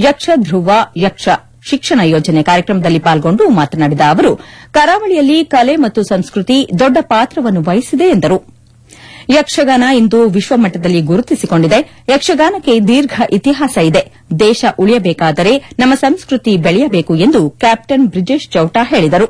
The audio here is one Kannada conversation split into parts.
ಯಕ್ಷ ಧ್ರುವ ಯಕ್ಷ ಶಿಕ್ಷಣ ಯೋಜನೆ ಕಾರ್ಯಕ್ರಮದಲ್ಲಿ ಪಾಲ್ಗೊಂಡು ಮಾತನಾಡಿದ ಅವರು ಕರಾವಳಿಯಲ್ಲಿ ಕಲೆ ಮತ್ತು ಸಂಸ್ಕೃತಿ ದೊಡ್ಡ ಪಾತ್ರವನ್ನು ವಹಿಸಿದೆ ಎಂದರು ಯಕ್ಷಗಾನ ಇಂದು ವಿಶ್ವಮಟ್ಟದಲ್ಲಿ ಗುರುತಿಸಿಕೊಂಡಿದೆ ಯಕ್ಷಗಾನಕ್ಕೆ ದೀರ್ಘ ಇತಿಹಾಸ ಇದೆ ದೇಶ ಉಳಿಯಬೇಕಾದರೆ ನಮ್ಮ ಸಂಸ್ಕೃತಿ ಬೆಳೆಯಬೇಕು ಎಂದು ಕ್ಯಾಪ್ಟನ್ ಬ್ರಿಜೇಶ್ ಚೌಟಾ ಹೇಳಿದರು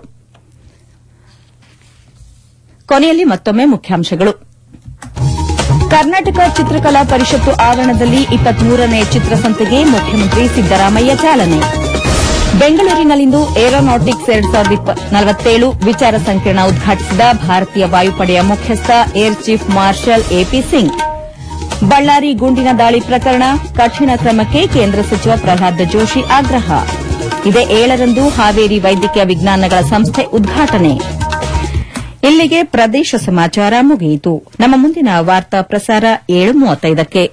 ಕೊನೆಯಲ್ಲಿ ಮತ್ತೊಮ್ಮೆ ಮುಖ್ಯಾಂಶಗಳು ಕರ್ನಾಟಕ ಚಿತ್ರಕಲಾ ಪರಿಷತ್ತು ಆವರಣದಲ್ಲಿ ಇಪ್ಪತ್ಮೂರನೇ ಚಿತ್ರಸಂತೆಗೆ ಮುಖ್ಯಮಂತ್ರಿ ಸಿದ್ದರಾಮಯ್ಯ ಚಾಲನೆ ಬೆಂಗಳೂರಿನಲ್ಲಿಂದು ಏರೋನಾಟಿಕ್ಸ್ ಎರಡ್ ಸಾವಿರದ ನಲವತ್ತೇಳು ವಿಚಾರ ಸಂಕಿರಣ ಉದ್ಘಾಟಿಸಿದ ಭಾರತೀಯ ವಾಯುಪಡೆಯ ಮುಖ್ಯಸ್ಥ air chief marshal AP Singh Ballari ಗುಂಡಿನ ದಾಳಿ ಪ್ರಕರಣ ಕಠಿಣ ಕ್ರಮಕ್ಕೆ ಕೇಂದ್ರ ಸಚಿವ ಪ್ರಹ್ಲಾದ್ ಜೋಶಿ ಆಗ್ರಹ ಇದೇ ಏಳರಂದು ಹಾವೇರಿ ವೈದ್ಯಕೀಯ ವಿಜ್ಞಾನಗಳ ಸಂಸ್ಥೆ ಉದ್ಘಾಟನೆ ಇಲ್ಲಿಗೆ ಪ್ರದೇಶ ಸಮಾಚಾರ ಮುಗಿಯಿತು ನಮ್ಮ ಮುಂದಿನ ವಾರ್ತಾ ಪ್ರಸಾರ ಏಳು ಮೂವತ್ತೈದಕ್ಕೆ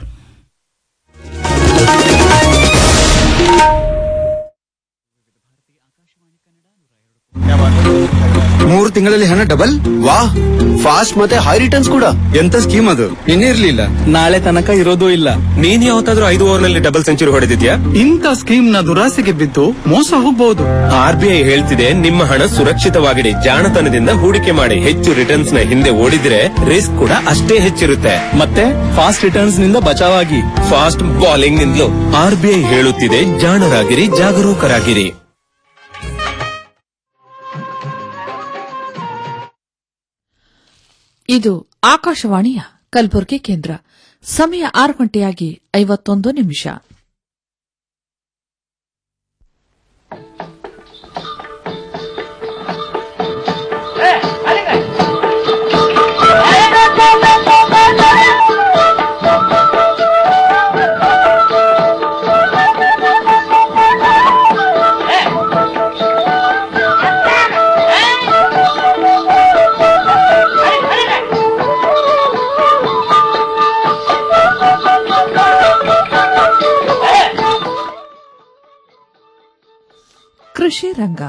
ಮೂರು ತಿಂಗಳಲ್ಲಿ ಹಣ ಡಬಲ್ ವಾ ಫಾಸ್ಟ್ ಮತ್ತೆ ಹೈ ರಿಟರ್ನ್ಸ್ ಕೂಡ ಎಂತ ಸ್ಕೀಮ್ ಅದು ನಿನ್ನೆ ಇರ್ಲಿಲ್ಲ ನಾಳೆ ತನಕ ಇರೋದೂ ಇಲ್ಲ ನೀನ್ ಯಾವತ್ತಾದ್ರೂ ಐದು ಓವರ್ ನಲ್ಲಿ ಡಬಲ್ ಸೆಂಚುರಿ ಹೊಡೆದಿದ್ಯಾ ಇಂಥ ಸ್ಕೀಮ್ ನ ದುರಾಸೆಗೆ ಬಿದ್ದು ಮೋಸ ಹೋಗಬಹುದು ಆರ್ ಬಿ ಐ ಹೇಳ್ತಿದೆ ನಿಮ್ಮ ಹಣ ಸುರಕ್ಷಿತವಾಗಿಡಿ ಜಾಣತನದಿಂದ ಹೂಡಿಕೆ ಮಾಡಿ ಹೆಚ್ಚು ರಿಟರ್ನ್ಸ್ ನ ಹಿಂದೆ ಓಡಿದ್ರೆ ರಿಸ್ಕ್ ಕೂಡ ಅಷ್ಟೇ ಹೆಚ್ಚಿರುತ್ತೆ ಮತ್ತೆ ಫಾಸ್ಟ್ ರಿಟರ್ನ್ಸ್ ನಿಂದ ಬಚಾವಾಗಿ ಫಾಸ್ಟ್ ಬಾಲಿಂಗ್ ನಿಂದಲೂ ಆರ್ ಬಿ ಐ ಹೇಳುತ್ತಿದೆ ಜಾಣರಾಗಿರಿ ಜಾಗರೂಕರಾಗಿರಿ ಇದು ಆಕಾಶವಾಣಿಯ ಕಲಬುರಗಿ ಕೇಂದ್ರ ಸಮಯ ಆರು ಗಂಟೆಯಾಗಿ ಐವತ್ತೊಂದು ನಿಮಿಷ ಕೃಷಿ ರಂಗ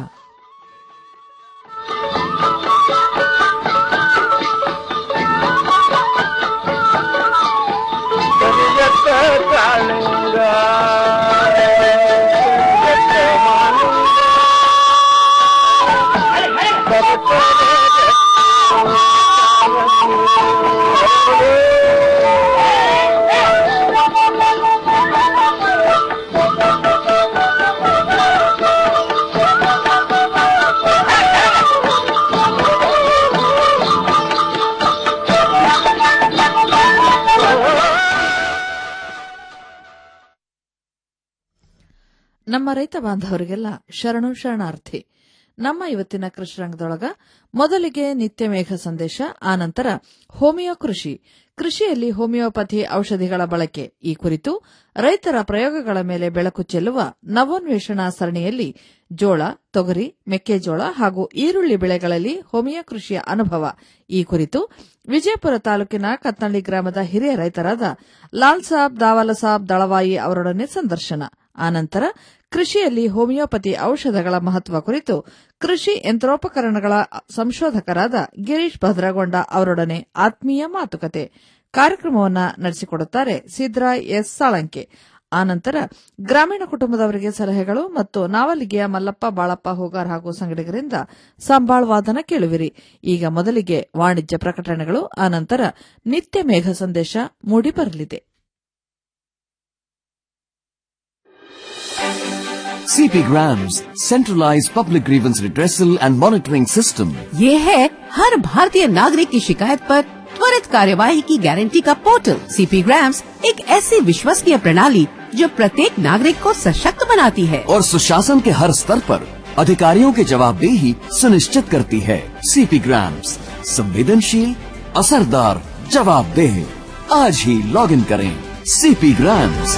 ನಮ್ಮ ರೈತ ಬಾಂಧವರಿಗೆಲ್ಲ ಶರಣು ಶರಣಾರ್ಥಿ ನಮ್ಮ ಇವತ್ತಿನ ಕೃಷಿ ರಂಗದೊಳಗ ಮೊದಲಿಗೆ ನಿತ್ಯ ಮೇಘ ಸಂದೇಶ ಆನಂತರ ಹೋಮಿಯೋ ಕೃಷಿ ಕೃಷಿಯಲ್ಲಿ ಹೋಮಿಯೋಪತಿ ಔಷಧಿಗಳ ಬಳಕೆ ಈ ಕುರಿತು ರೈತರ ಪ್ರಯೋಗಗಳ ಮೇಲೆ ಬೆಳಕು ಚೆಲ್ಲುವ ನವೋನ್ವೇಷಣಾ ಸರಣಿಯಲ್ಲಿ ಜೋಳ ತೊಗರಿ ಮೆಕ್ಕೆಜೋಳ ಹಾಗೂ ಈರುಳ್ಳಿ ಬೆಳೆಗಳಲ್ಲಿ ಹೋಮಿಯೋ ಕೃಷಿಯ ಅನುಭವ ಈ ಕುರಿತು ವಿಜಯಪುರ ತಾಲೂಕಿನ ಕತ್ನಳ್ಳಿ ಗ್ರಾಮದ ಹಿರಿಯ ರೈತರಾದ ಲಾಲ್ ಸಾಬ್ ದಾವಾಲ ಸಾಬ್ ದಳವಾಯಿ ಅವರೊಡನೆ ಸಂದರ್ಶನ ಆನಂತರ ಕೃಷಿಯಲ್ಲಿ ಹೋಮಿಯೋಪತಿ ಔಷಧಗಳ ಮಹತ್ವ ಕುರಿತು ಕೃಷಿ ಯಂತ್ರೋಪಕರಣಗಳ ಸಂಶೋಧಕರಾದ ಗಿರೀಶ್ ಭದ್ರಗೊಂಡ ಅವರೊಡನೆ ಆತ್ಮೀಯ ಮಾತುಕತೆ ಕಾರ್ಯಕ್ರಮವನ್ನು ನಡೆಸಿಕೊಡುತ್ತಾರೆ ಸಿದ್ರಾಯ್ ಎಸ್ ಸಾಳಂಕೆ ಆನಂತರ ಗ್ರಾಮೀಣ ಕುಟುಂಬದವರಿಗೆ ಸಲಹೆಗಳು ಮತ್ತು ನಾವಲಿಗೆಯ ಮಲ್ಲಪ್ಪ ಬಾಳಪ್ಪ ಹೋಗಾರ್ ಹಾಗೂ ಸಂಗಡಿಗರಿಂದ ಸಂಬಾಳ್ ವಾದನ ಕೇಳುವಿರಿ ಈಗ ಮೊದಲಿಗೆ ವಾಣಿಜ್ಯ ಪ್ರಕಟಣೆಗಳು ಆನಂತರ ನಿತ್ಯ ಮೇಘ ಸಂದೇಶ ಮೂಡಿಬರಲಿದೆ CP Grams, centralized public grievance redressal and monitoring system. ये है हर भारतीय नागरिक की शिकायत पर त्वरित कार्यवाही की गारंटी का पोर्टल सीपी ग्राम्स एक ऐसी विश्वसनीय प्रणाली जो प्रत्येक नागरिक को सशक्त बनाती है और सुशासन के हर स्तर पर अधिकारियों की जवाबदेही सुनिश्चित करती है सीपी ग्राम्स संवेदनशील असरदार जवाबदेह आज ही लॉग इन करें सीपी ग्राम्स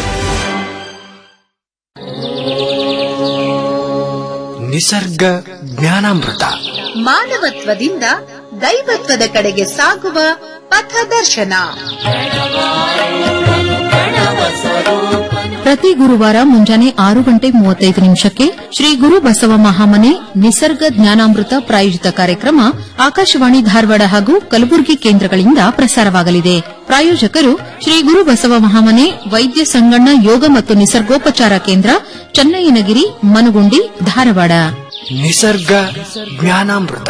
ನಿಸರ್ಗ ಜ್ಞಾನಾಮೃತ ಮಾನವತ್ವದಿಂದ ದೈವತ್ವದ ಕಡೆಗೆ ಸಾಗುವ ಪಥದರ್ಶನ ಪ್ರತಿ ಗುರುವಾರ ಮುಂಜಾನೆ ಆರು ಗಂಟೆ ಮೂವತ್ತೈದು ನಿಮಿಷಕ್ಕೆ ಶ್ರೀ ಗುರು ಬಸವ ಮಹಾಮನೆ ನಿಸರ್ಗ ಜ್ಞಾನಾಮೃತ ಪ್ರಾಯೋಜಿತ ಕಾರ್ಯಕ್ರಮ ಆಕಾಶವಾಣಿ ಧಾರವಾಡ ಹಾಗೂ ಕಲಬುರಗಿ ಕೇಂದ್ರಗಳಿಂದ ಪ್ರಸಾರವಾಗಲಿದೆ ಪ್ರಾಯೋಜಕರು ಶ್ರೀ ಗುರು ಬಸವ ಮಹಾಮನೆ ವೈದ್ಯ ಸಂಗಣ್ಣ ಯೋಗ ಮತ್ತು ನಿಸರ್ಗೋಪಚಾರ ಕೇಂದ್ರ ಚನ್ನಯ್ಯನಗಿರಿ ಮನಗುಂಡಿ ಧಾರವಾಡ ನಿಸರ್ಗ ಜ್ಞಾನಾಮೃತ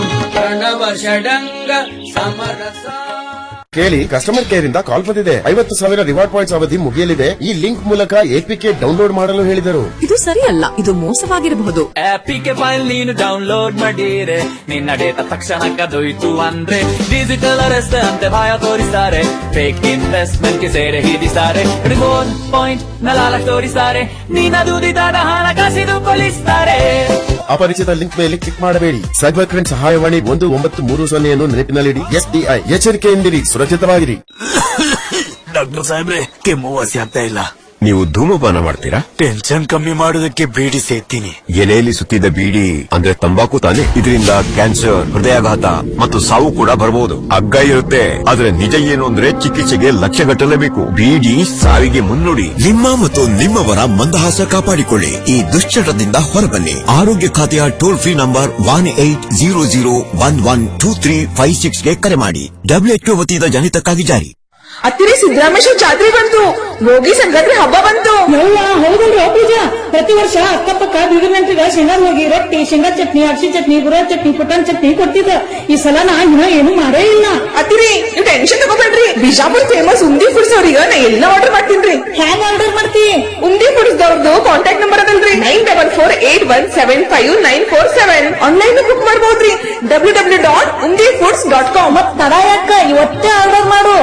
ಕೇಳಿ ಕಸ್ಟಮರ್ ಕೇರ್ ಇಂದ ಕಾಲ್ ಬಂದಿದೆ ಐವತ್ತು ಸಾವಿರ ರಿವಾರ್ಡ್ ಪಾಯಿಂಟ್ಸ್ ಅವಧಿ ಮುಗಿಯಲಿದೆ ಈ ಲಿಂಕ್ ಮೂಲಕ ಎಪಿಕೆ ಡೌನ್ಲೋಡ್ ಮಾಡಲು ಹೇಳಿದರು ಇದು ಸರಿಯಲ್ಲ ಇದು ಮೋಸವಾಗಿರಬಹುದು ಆಪಿಗೆ ಫೈಲ್ ನೀನು ಡೌನ್ಲೋಡ್ ಮಾಡಿರೆ ನಿನ್ನ ಡೇಟಾ ತಕ್ಷಣ ಕದೊಯ್ತು ಅಂದ್ರೆ ಡಿಜಿಟಲ್ ಅರೆಸ್ಟ್ ಅಂತೆ ಭಯ ತೋರಿಸ್ತಾರೆ ಫೇಕ್ ಇನ್ವೆಸ್ಟ್ಮೆಂಟ್ ಗೆ ಸೇರೆ ಹಿಡಿಸ್ತಾರೆ ರಿವೋರ್ಡ್ ಪಾಯಿಂಟ್ ನಲಾಲ ತೋರಿಸ್ತಾರೆ ನಿನ್ನ ದುಡಿದಾದ ಹಣ ಕಸಿದುಕೊಳ್ಳಿಸ್ತಾರೆ ಅಪರಿಚಿತ ಲಿಂಕ್ ಮೇಲೆ ಕ್ಲಿಕ್ ಮಾಡಬೇಡಿ ಸೈಬರ್ ಕ್ರೈಮ್ ಸಹಾಯವಾಣಿ ಒಂದು ಒಂಬತ್ತು ಮೂರು ಸೊನ್ನೆಯನ್ನು ನೆನಪಿನಲ್ಲಿಡಿ ಎಸ್ಡಿಐ ಎಚ್ಚರಿಕೆಯಿಂದಿರಿ ಸುರಕ್ಷಿತವಾಗಿರಿ ಡಾಕ್ಟರ್ ಸಾಹೇಬ್ರೆ ಕೆಮ್ಮು ವಾಸಿ ಆಗ್ತಾ ಇಲ್ಲ ನೀವು ಧೂಮಪಾನ ಮಾಡ್ತೀರಾ ಟೆನ್ಷನ್ ಕಮ್ಮಿ ಮಾಡೋದಕ್ಕೆ ಬೀಡಿ ಸೇತೀನಿ ಎಲೆಯಲ್ಲಿ ಸುತ್ತಿದ ಬೀಡಿ ಅಂದ್ರೆ ತಂಬಾಕು ತಾನೆ ಇದರಿಂದ ಕ್ಯಾನ್ಸರ್ ಹೃದಯಾಘಾತ ಮತ್ತು ಸಾವು ಕೂಡ ಬರಬಹುದು ಹಗ್ಗ ಇರುತ್ತೆ ಆದ್ರೆ ನಿಜ ಏನು ಅಂದ್ರೆ ಚಿಕಿತ್ಸೆಗೆ ಲಕ್ಷ ಗಟ್ಟಲೇಬೇಕು ಬೀಡಿ ಸಾವಿಗೆ ಮುನ್ನುಡಿ ನಿಮ್ಮ ಮತ್ತು ನಿಮ್ಮವರ ಮಂದಹಾಸ ಕಾಪಾಡಿಕೊಳ್ಳಿ ಈ ದುಶ್ಚಟದಿಂದ ಹೊರಬನ್ನಿ ಆರೋಗ್ಯ ಖಾತೆಯ toll free number one eight zero zero one one two three five ಸಿಕ್ಸ್ಗೆ ಕರೆ ಮಾಡಿ ಡಬ್ಲ್ಯೂಎಚ್ಒ ವತಿಯಿಂದ ಜನಿತಕ್ಕಾಗಿ ಜಾರಿ ಹತ್ತಿರ ಸಿದ್ದರಾಮೇಶ್ವರ ಜಾತ್ರೆ ಬಂತು ಭೋಗಿ ಸಂಕ್ರಾಂತಿ ಹಬ್ಬ ಬಂತು ಹೌದಲ್ರಿ ಪೂಜಾ ಪ್ರತಿ ವರ್ಷ ಅಕ್ಕಪಕ್ಕ ಬೀಗರ ನೆಂಟ್ರಿಗ ಶೇಂಗಾ ಹೋಗಿ ರೊಟ್ಟಿ ಶೇಂಗಾ ಚಟ್ನಿ ಅಕ್ಷಿ ಚಟ್ನಿ ಗುರ ಚಟ್ನಿ ಪುಟಾನ್ ಚಟ್ನಿ ಕೊಡ್ತಿದ್ದ ಈ ಸಲ ನಾ ಇನ್ನ ಏನು ಮಾಡೇ ಇಲ್ಲ ಅತ್ತಿರಿ ನೀವು ಟೆನ್ಷನ್ ತಗೋಬೇಡ್ರಿ ಬಿಜಾಪುರ್ ಫೇಮಸ್ ಉಂದಿ ಫುಡ್ಸ್ ಅವ್ರಿಗೆ ನಾ ಎಲ್ಲ ಆರ್ಡರ್ ಮಾಡ್ತೀನಿ ಹ್ಯಾಂಗ ಆರ್ಡರ್ ಮಾಡ್ತಿ ಉಂದಿ ಫುಡ್ಸ್ ಅವ್ರದ್ದು ಕಾಂಟ್ಯಾಕ್ಟ್ ನಂಬರ್ ಅದಲ್ರಿ nine double four eight one seven five nine four seven online book ಮಾಡಬಹುದ್ರಿ W W dot Undi foods dot com ಮತ್ ತಡ ಯಾಕ ಇವತ್ತೇ ಆರ್ಡರ್ ಮಾಡು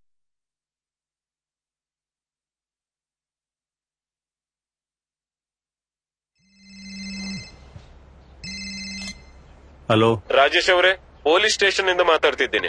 ಹಲೋ ರಾಜೇಶ್ ಅವರೇ ಪೊಲೀಸ್ ಸ್ಟೇಷನ್ ಇಂದ ಮಾತಾಡ್ತಿದ್ದೀನಿ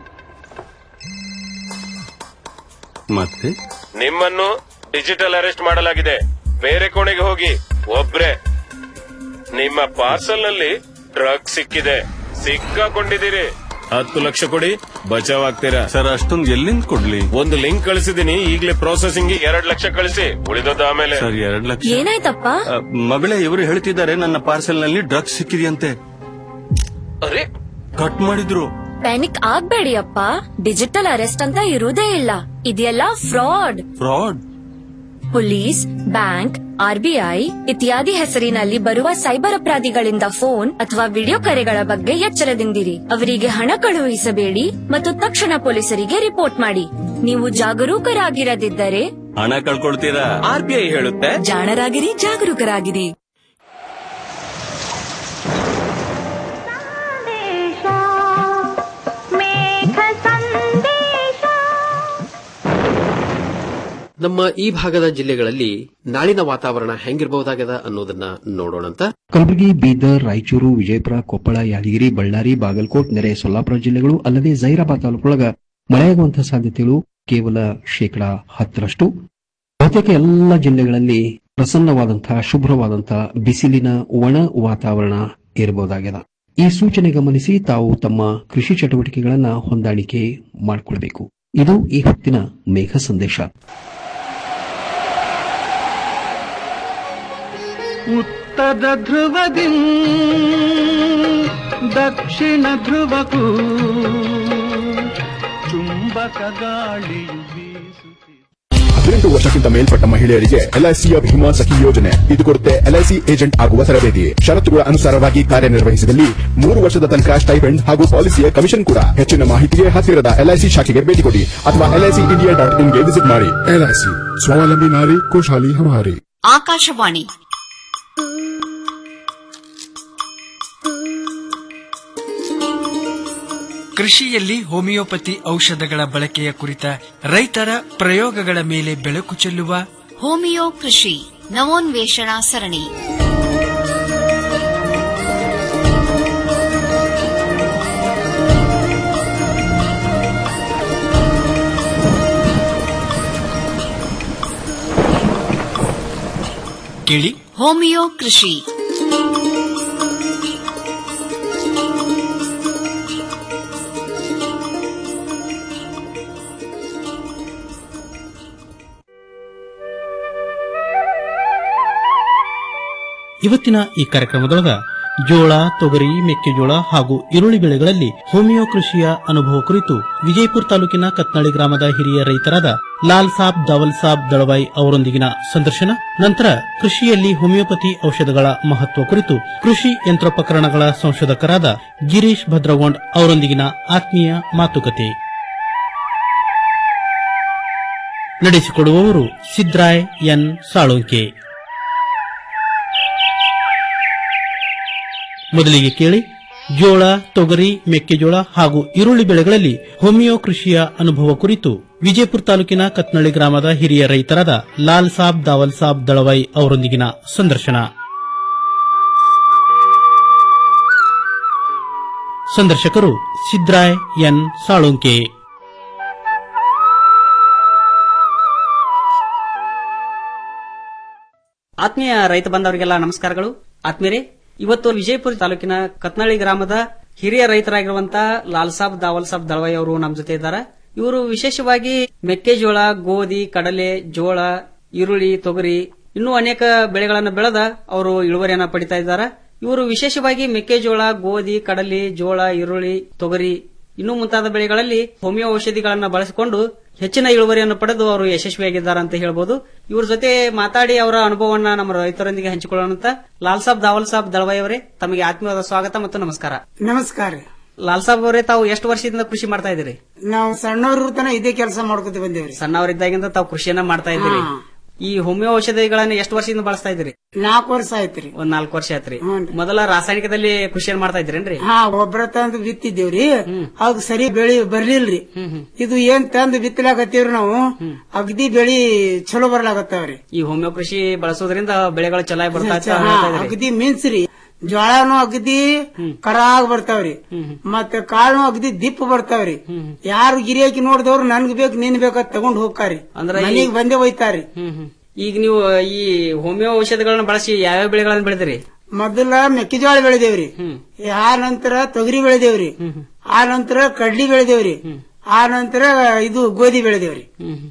ಮತ್ತೆ ನಿಮ್ಮನ್ನು ಡಿಜಿಟಲ್ ಅರೆಸ್ಟ್ ಮಾಡಲಾಗಿದೆ ಬೇರೆ ಕೋಣೆಗೆ ಹೋಗಿ ಒಬ್ರೆ ನಿಮ್ಮ ಪಾರ್ಸಲ್ ನಲ್ಲಿ ಡ್ರಗ್ ಸಿಕ್ಕಿದೆ ಸಿಕ್ಕಾಕೊಂಡಿದ್ದೀರಿ ಹತ್ತು ಲಕ್ಷ ಕೊಡಿ ಬಚಾವ್ ಆಗ್ತೀರಾ ಸರ್ ಅಷ್ಟೊಂದು ಎಲ್ಲಿಂದ ಕೊಡ್ಲಿ ಒಂದು ಲಿಂಕ್ ಕಳಿಸಿದೀನಿ ಈಗಲೇ ಪ್ರೊಸೆಸಿಂಗ್ ಎರಡ್ ಲಕ್ಷ ಕಳಿಸಿ ಉಳಿದದ್ದು ಆಮೇಲೆ ಸರ್ ಎರಡ್ ಲಕ್ಷ ಏನಾಯ್ತಪ್ಪ ಅ, ಮಗಳೇ ಇವರು ಹೇಳ್ತಿದ್ದಾರೆ ನನ್ನ ಪಾರ್ಸೆಲ್ ನಲ್ಲಿ ಡ್ರಗ್ಸ್ ಸಿಕ್ಕಿದೆಯಂತೆ ಅರೆ ಕಟ್ ಮಾಡಿದ್ರು ಪ್ಯಾನಿಕ್ ಆಗ್ಬೇಡಿ ಅಪ್ಪ ಡಿಜಿಟಲ್ ಅರೆಸ್ಟ್ ಅಂತ ಇರುವುದೇ ಇಲ್ಲ ಇದೆಲ್ಲ fraud fraud police bank RBI ಇತ್ಯಾದಿ ಹೆಸರಿನಲ್ಲಿ ಬರುವ ಸೈಬರ್ ಅಪರಾಧಿಗಳಿಂದ ಫೋನ್ ಅಥವಾ ವಿಡಿಯೋ ಕರೆಗಳ ಬಗ್ಗೆ ಎಚ್ಚರದಿಂದಿರಿ ಅವರಿಗೆ ಹಣ ಕಳುಹಿಸಬೇಡಿ ಮತ್ತು ತಕ್ಷಣ ಪೊಲೀಸರಿಗೆ ರಿಪೋರ್ಟ್ ಮಾಡಿ ನೀವು ಜಾಗರೂಕರಾಗಿರದಿದ್ದರೆ ಹಣ ಕಳ್ಕೊಳ್ತೀರಾ ಆರ್ಬಿಐ ಹೇಳುತ್ತೆ ಜಾಣರಾಗಿರಿ ಜಾಗರೂಕರಾಗಿರಿ ನಮ್ಮ ಈ ಭಾಗದ ಜಿಲ್ಲೆಗಳಲ್ಲಿ ನಾಳಿನ ವಾತಾವರಣ ಹೆಂಗಿರಬಹುದಾಗದ ಅನ್ನೋದನ್ನ ನೋಡೋಣಂತ ಕಲಬುರಗಿ ಬೀದರ್ ರಾಯಚೂರು ವಿಜಯಪುರ ಕೊಪ್ಪಳ ಯಾದಗಿರಿ ಬಳ್ಳಾರಿ ಬಾಗಲಕೋಟ್ ನೆರೆ ಸೊಲ್ಲಾಪುರ ಜಿಲ್ಲೆಗಳು ಅಲ್ಲದೆ ಜೈರಾಬಾದ್ ತಾಲೂಕೊಳಗ ಮಳೆಯಾಗುವಂತಹ ಸಾಧ್ಯತೆಗಳು ಕೇವಲ ಶೇಕಡಾ ಹತ್ತರಷ್ಟು ಬಹುತೇಕ ಎಲ್ಲ ಜಿಲ್ಲೆಗಳಲ್ಲಿ ಪ್ರಸನ್ನವಾದಂತಹ ಶುಭ್ರವಾದಂತಹ ಬಿಸಿಲಿನ ಒಣ ವಾತಾವರಣ ಇರಬಹುದಾಗಿದೆ ಈ ಸೂಚನೆ ಗಮನಿಸಿ ತಾವು ತಮ್ಮ ಕೃಷಿ ಚಟುವಟಿಕೆಗಳನ್ನ ಹೊಂದಾಣಿಕೆ ಮಾಡಿಕೊಳ್ಬೇಕು ಇದು ಈ ಹೊತ್ತಿನ ಮೇಘ ಸಂದೇಶ ಉತ್ತರ ಧ್ರುವದಿ ದಕ್ಷಿಣ ಧ್ರುವಕ್ಕೂ ಚುಂಬಕ ಗಾಳಿಯು ಹದಿನೆಂಟು ವರ್ಷಕ್ಕಿಂತ ಮೇಲ್ಪಟ್ಟ ಮಹಿಳೆಯರಿಗೆ ಎಲ್ಐಸಿಯ ಭೀಮಾ ಸಖಿ ಯೋಜನೆ ಇದು ಕೊಡುತ್ತೆ ಎಲ್ಐಸಿ ಏಜೆಂಟ್ ಆಗುವ ತರಬೇತಿ ಷರತ್ತುಗಳ ಅನುಸಾರವಾಗಿ ಕಾರ್ಯನಿರ್ವಹಿಸಿದಲ್ಲಿ ಮೂರು ವರ್ಷದ ತನಕ ಸ್ಟೈಪೆಂಡ್ ಹಾಗೂ ಪಾಲಿಸಿಯ ಕಮಿಷನ್ ಕೂಡ ಹೆಚ್ಚಿನ ಮಾಹಿತಿಗೆ ಹತ್ತಿರದ ಎಲ್ಐಸಿ ಶಾಖೆಗೆ ಭೇಟಿ ಕೊಡಿ ಅಥವಾ ಎಲ್ಐಸಿ ಇಂಡಿಯಾ ಡಾಟ್ ಇನ್ಗೆ ವಿಸಿಟ್ ಮಾಡಿ ಎಲ್ಐಸಿ ಸ್ವಾವಲಂಬಿ ನಾರಿ ಖುಷಾಲಿ ಹಮಾರಿ ಆಕಾಶವಾಣಿ ಕೃಷಿಯಲ್ಲಿ ಹೋಮಿಯೋಪತಿ ಔಷಧಗಳ ಬಳಕೆಯ ಕುರಿತ ರೈತರ ಪ್ರಯೋಗಗಳ ಮೇಲೆ ಬೆಳಕು ಚೆಲ್ಲುವ ಹೋಮಿಯೋ ಕೃಷಿ ನವೋನ್ವೇಷಣಾ ಸರಣಿ ಕೇಳಿ ಹೋಮಿಯೋ ಕೃಷಿ ಇವತ್ತಿನ ಈ ಕಾರ್ಯಕ್ರಮದೊಳಗ ಜೋಳ ತೊಗರಿ ಮೆಕ್ಕೆಜೋಳ ಹಾಗೂ ಈರುಳ್ಳಿ ಬೆಳೆಗಳಲ್ಲಿ ಹೋಮಿಯೋ ಕೃಷಿಯ ಅನುಭವ ಕುರಿತು ವಿಜಯಪುರ ತಾಲೂಕಿನ ಕತ್ನಾಳಿ ಗ್ರಾಮದ ಹಿರಿಯ ರೈತರಾದ ಲಾಲ್ ಸಾಬ್ ದಾವಲ್ ಸಾಬ್ ದಳವಾಯಿ ಅವರೊಂದಿಗಿನ ಸಂದರ್ಶನ ನಂತರ ಕೃಷಿಯಲ್ಲಿ ಹೋಮಿಯೋಪತಿ ಔಷಧಗಳ ಮಹತ್ವ ಕುರಿತು ಕೃಷಿ ಯಂತ್ರೋಪಕರಣಗಳ ಸಂಶೋಧಕರಾದ ಗಿರೀಶ್ ಭದ್ರಗೊಂಡ್ ಅವರೊಂದಿಗಿನ ಆತ್ಮೀಯ ಮಾತುಕತೆ ನಡೆಸಿಕೊಡುವವರು ಸಿದ್ರಾಯ್ ಎನ್ ಸಾಳುಂಕೆ ಮೊದಲಿಗೆ ಕೇಳಿ ಜೋಳ ತೊಗರಿ ಮೆಕ್ಕೆಜೋಳ ಹಾಗೂ ಈರುಳ್ಳಿ ಬೆಳೆಗಳಲ್ಲಿ ಹೋಮಿಯೋ ಕೃಷಿಯ ಅನುಭವ ಕುರಿತು ವಿಜಯಪುರ ತಾಲೂಕಿನ ಕತ್ನಳ್ಳಿ ಗ್ರಾಮದ ಹಿರಿಯ ರೈತರಾದ ಲಾಲ್ ಸಾಬ್ ದಾವಲ್ ಸಾಬ್ ದಳವಾಯಿ ಅವರೊಂದಿಗಿನ ಸಂದರ್ಶನ ಸಂದರ್ಶಕರು ಸಿದ್ರಾಯ್ ಎನ್ ಸಾಳುಂಕೆ ಆತ್ಮೀಯ ರೈತ ಬಂದವರಿಗೆಲ್ಲ ನಮಸ್ಕಾರಗಳು ಆತ್ಮೀಯರೇ ಇವತ್ತು ವಿಜಯಪುರ ತಾಲೂಕಿನ ಕತ್ನಳ್ಳಿ ಗ್ರಾಮದ ಹಿರಿಯ ರೈತರಾಗಿರುವಂತಹ ಲಾಲ್ ಸಾಬ್ ದಾವಲ್ ಸಾಬ್ ದಳವಾಯಿ ಅವರು ನಮ್ಮ ಜೊತೆ ಇದ್ದಾರೆ ಇವರು ವಿಶೇಷವಾಗಿ ಮೆಕ್ಕೆಜೋಳ ಗೋಧಿ ಕಡಲೆ ಜೋಳ ಈರುಳ್ಳಿ ತೊಗರಿ ಇನ್ನೂ ಅನೇಕ ಬೆಳೆಗಳನ್ನು ಬೆಳೆದ ಅವರು ಇಳುವರಿಯನ್ನ ಪಡಿತಾ ಇದ್ದಾರೆ ಇವರು ವಿಶೇಷವಾಗಿ ಮೆಕ್ಕೆಜೋಳ ಗೋಧಿ ಕಡಲೆ ಜೋಳ ಈರುಳ್ಳಿ ತೊಗರಿ ಇನ್ನೂ ಮುಂತಾದ ಬೆಳೆಗಳಲ್ಲಿ ಹೋಮಿಯೋ ಔಷಧಿಗಳನ್ನ ಬಳಸಿಕೊಂಡು ಹೆಚ್ಚಿನ ಇಳುವರಿಯನ್ನು ಪಡೆದು ಅವರು ಯಶಸ್ವಿಯಾಗಿದ್ದಾರೆ ಅಂತ ಹೇಳ್ಬೋದು ಇವ್ರ ಜೊತೆ ಮಾತಾಡಿ ಅವರ ಅನುಭವವನ್ನ ನಮ್ಮ ರೈತರೊಂದಿಗೆ ಹಂಚಿಕೊಳ್ಳೋಣ ಅಂತ ಲಾಲ್ ಸಾಬ್ ದಾವಲ್ ಸಾಬ್ ದಳವಾಯಿ ಅವರೇ ತಮಗೆ ಆತ್ಮೀಯವಾದ ಸ್ವಾಗತ ಮತ್ತು ನಮಸ್ಕಾರ ನಮಸ್ಕಾರ ಲಾಲ್ ಸಾಬ್ ಅವರೇ ತಾವು ಎಷ್ಟು ವರ್ಷದಿಂದ ಕೃಷಿ ಮಾಡ್ತಾ ಇದ್ದೀರಿ ನಾವು ಸಣ್ಣವ್ರ ತನ ಇದೇ ಕೆಲಸ ಮಾಡ್ಕೊತ ಬಂದೇವ್ರಿ ಸಣ್ಣವರಿದ್ದಾಗಿಂದ ತಾವು ಕೃಷಿಯನ್ನ ಮಾಡ್ತಾ ಇದ್ದೀರಿ ಹಾ. ಈ ಹೋಮಿಯೋ ಔಷಧಿಗಳನ್ನ ಎಷ್ಟು ವರ್ಷದಿಂದ ಬಳಸ್ತಾ ಇದ್ದೀರಿ ನಾಲ್ಕು ವರ್ಷ ಆಯ್ತ್ರಿ ಒಂದ್ ನಾಲ್ಕು ವರ್ಷ ಆಯ್ತ್ರಿ ಮೊದಲ ರಾಸಾಯನಿಕದಲ್ಲಿ ಕೃಷಿಯನ್ನ ಮಾಡ್ತಾ ಇದ್ರೇನ್ರಿ ಹಾ ಒಬ್ರ ತಂದು ಬಿತ್ತಿದ್ದೇವ್ರಿ ಅವಾಗ ಸರಿ ಬೆಳಿ ಬರ್ಲಿಲ್ರಿ ಇದು ಏನ್ ತಂದು ಬಿತ್ತಲಾಕತ್ತೀವ್ರಿ ನಾವು ಅಗದಿ ಬೆಳಿ ಚಲೋ ಬರ್ಲಾಕತ್ತಾವ್ರಿ ಈ ಹೋಮಿಯೋ ಕೃಷಿ ಬಳಸೋದ್ರಿಂದ ಬೆಳೆಗಳು ಚೆನ್ನಾಗಿ ಬರ್ತಾ ಇತ್ತು ಅಂತ ಹಾ, ಹೇಳ್ತಾ ಇದ್ರಿ. ಅಗದಿ ಮಿನ್ಸ್ರಿ ಜ್ವಾಳನು ಅಗದಿ ಕರಾಗ್ ಬರ್ತಾವ್ರಿ ಮತ್ತ ಕಾಳು ಅಗದಿ ದಿಪ್ಪ ಬರ್ತಾವ್ರಿ ಯಾರು ಗಿರಿಯಾಕಿ ನೋಡಿದವ್ರು ನನ್ಗ್ ಬೇಕು ನಿನ್ ಬೇಕಂತ ತಗೊಂಡ್ ಹೋಗ್ತಾರಿ ಅಂದ್ರೆ ಈ- ಮನಿಗ್ ಬಂದೇ ಒಯ್ತಾರಿ ಈಗ ನೀವು ಈ ಹೋಮಿಯೋ ಔಷಧಿಗಳನ್ನ ಬಳಸಿ ಯಾವ್ಯಾವ ಬೆಳೆಗಳನ್ನ ಬೆಳೆದಿರಿ ಮೊದಲ ಮೆಕ್ಕೆಜೋಳ ಬೆಳೆದೇವ್ರಿ ಆ ನಂತರ ತೊಗರಿ ಬೆಳೆದೇವ್ರಿ ಆ ನಂತರ ಕಡ್ಲಿ ಬೆಳೆದೇವ್ರಿ ಆ ನಂತರ ಇದು ಗೋಧಿ ಬೆಳೆದೇವ್ರಿ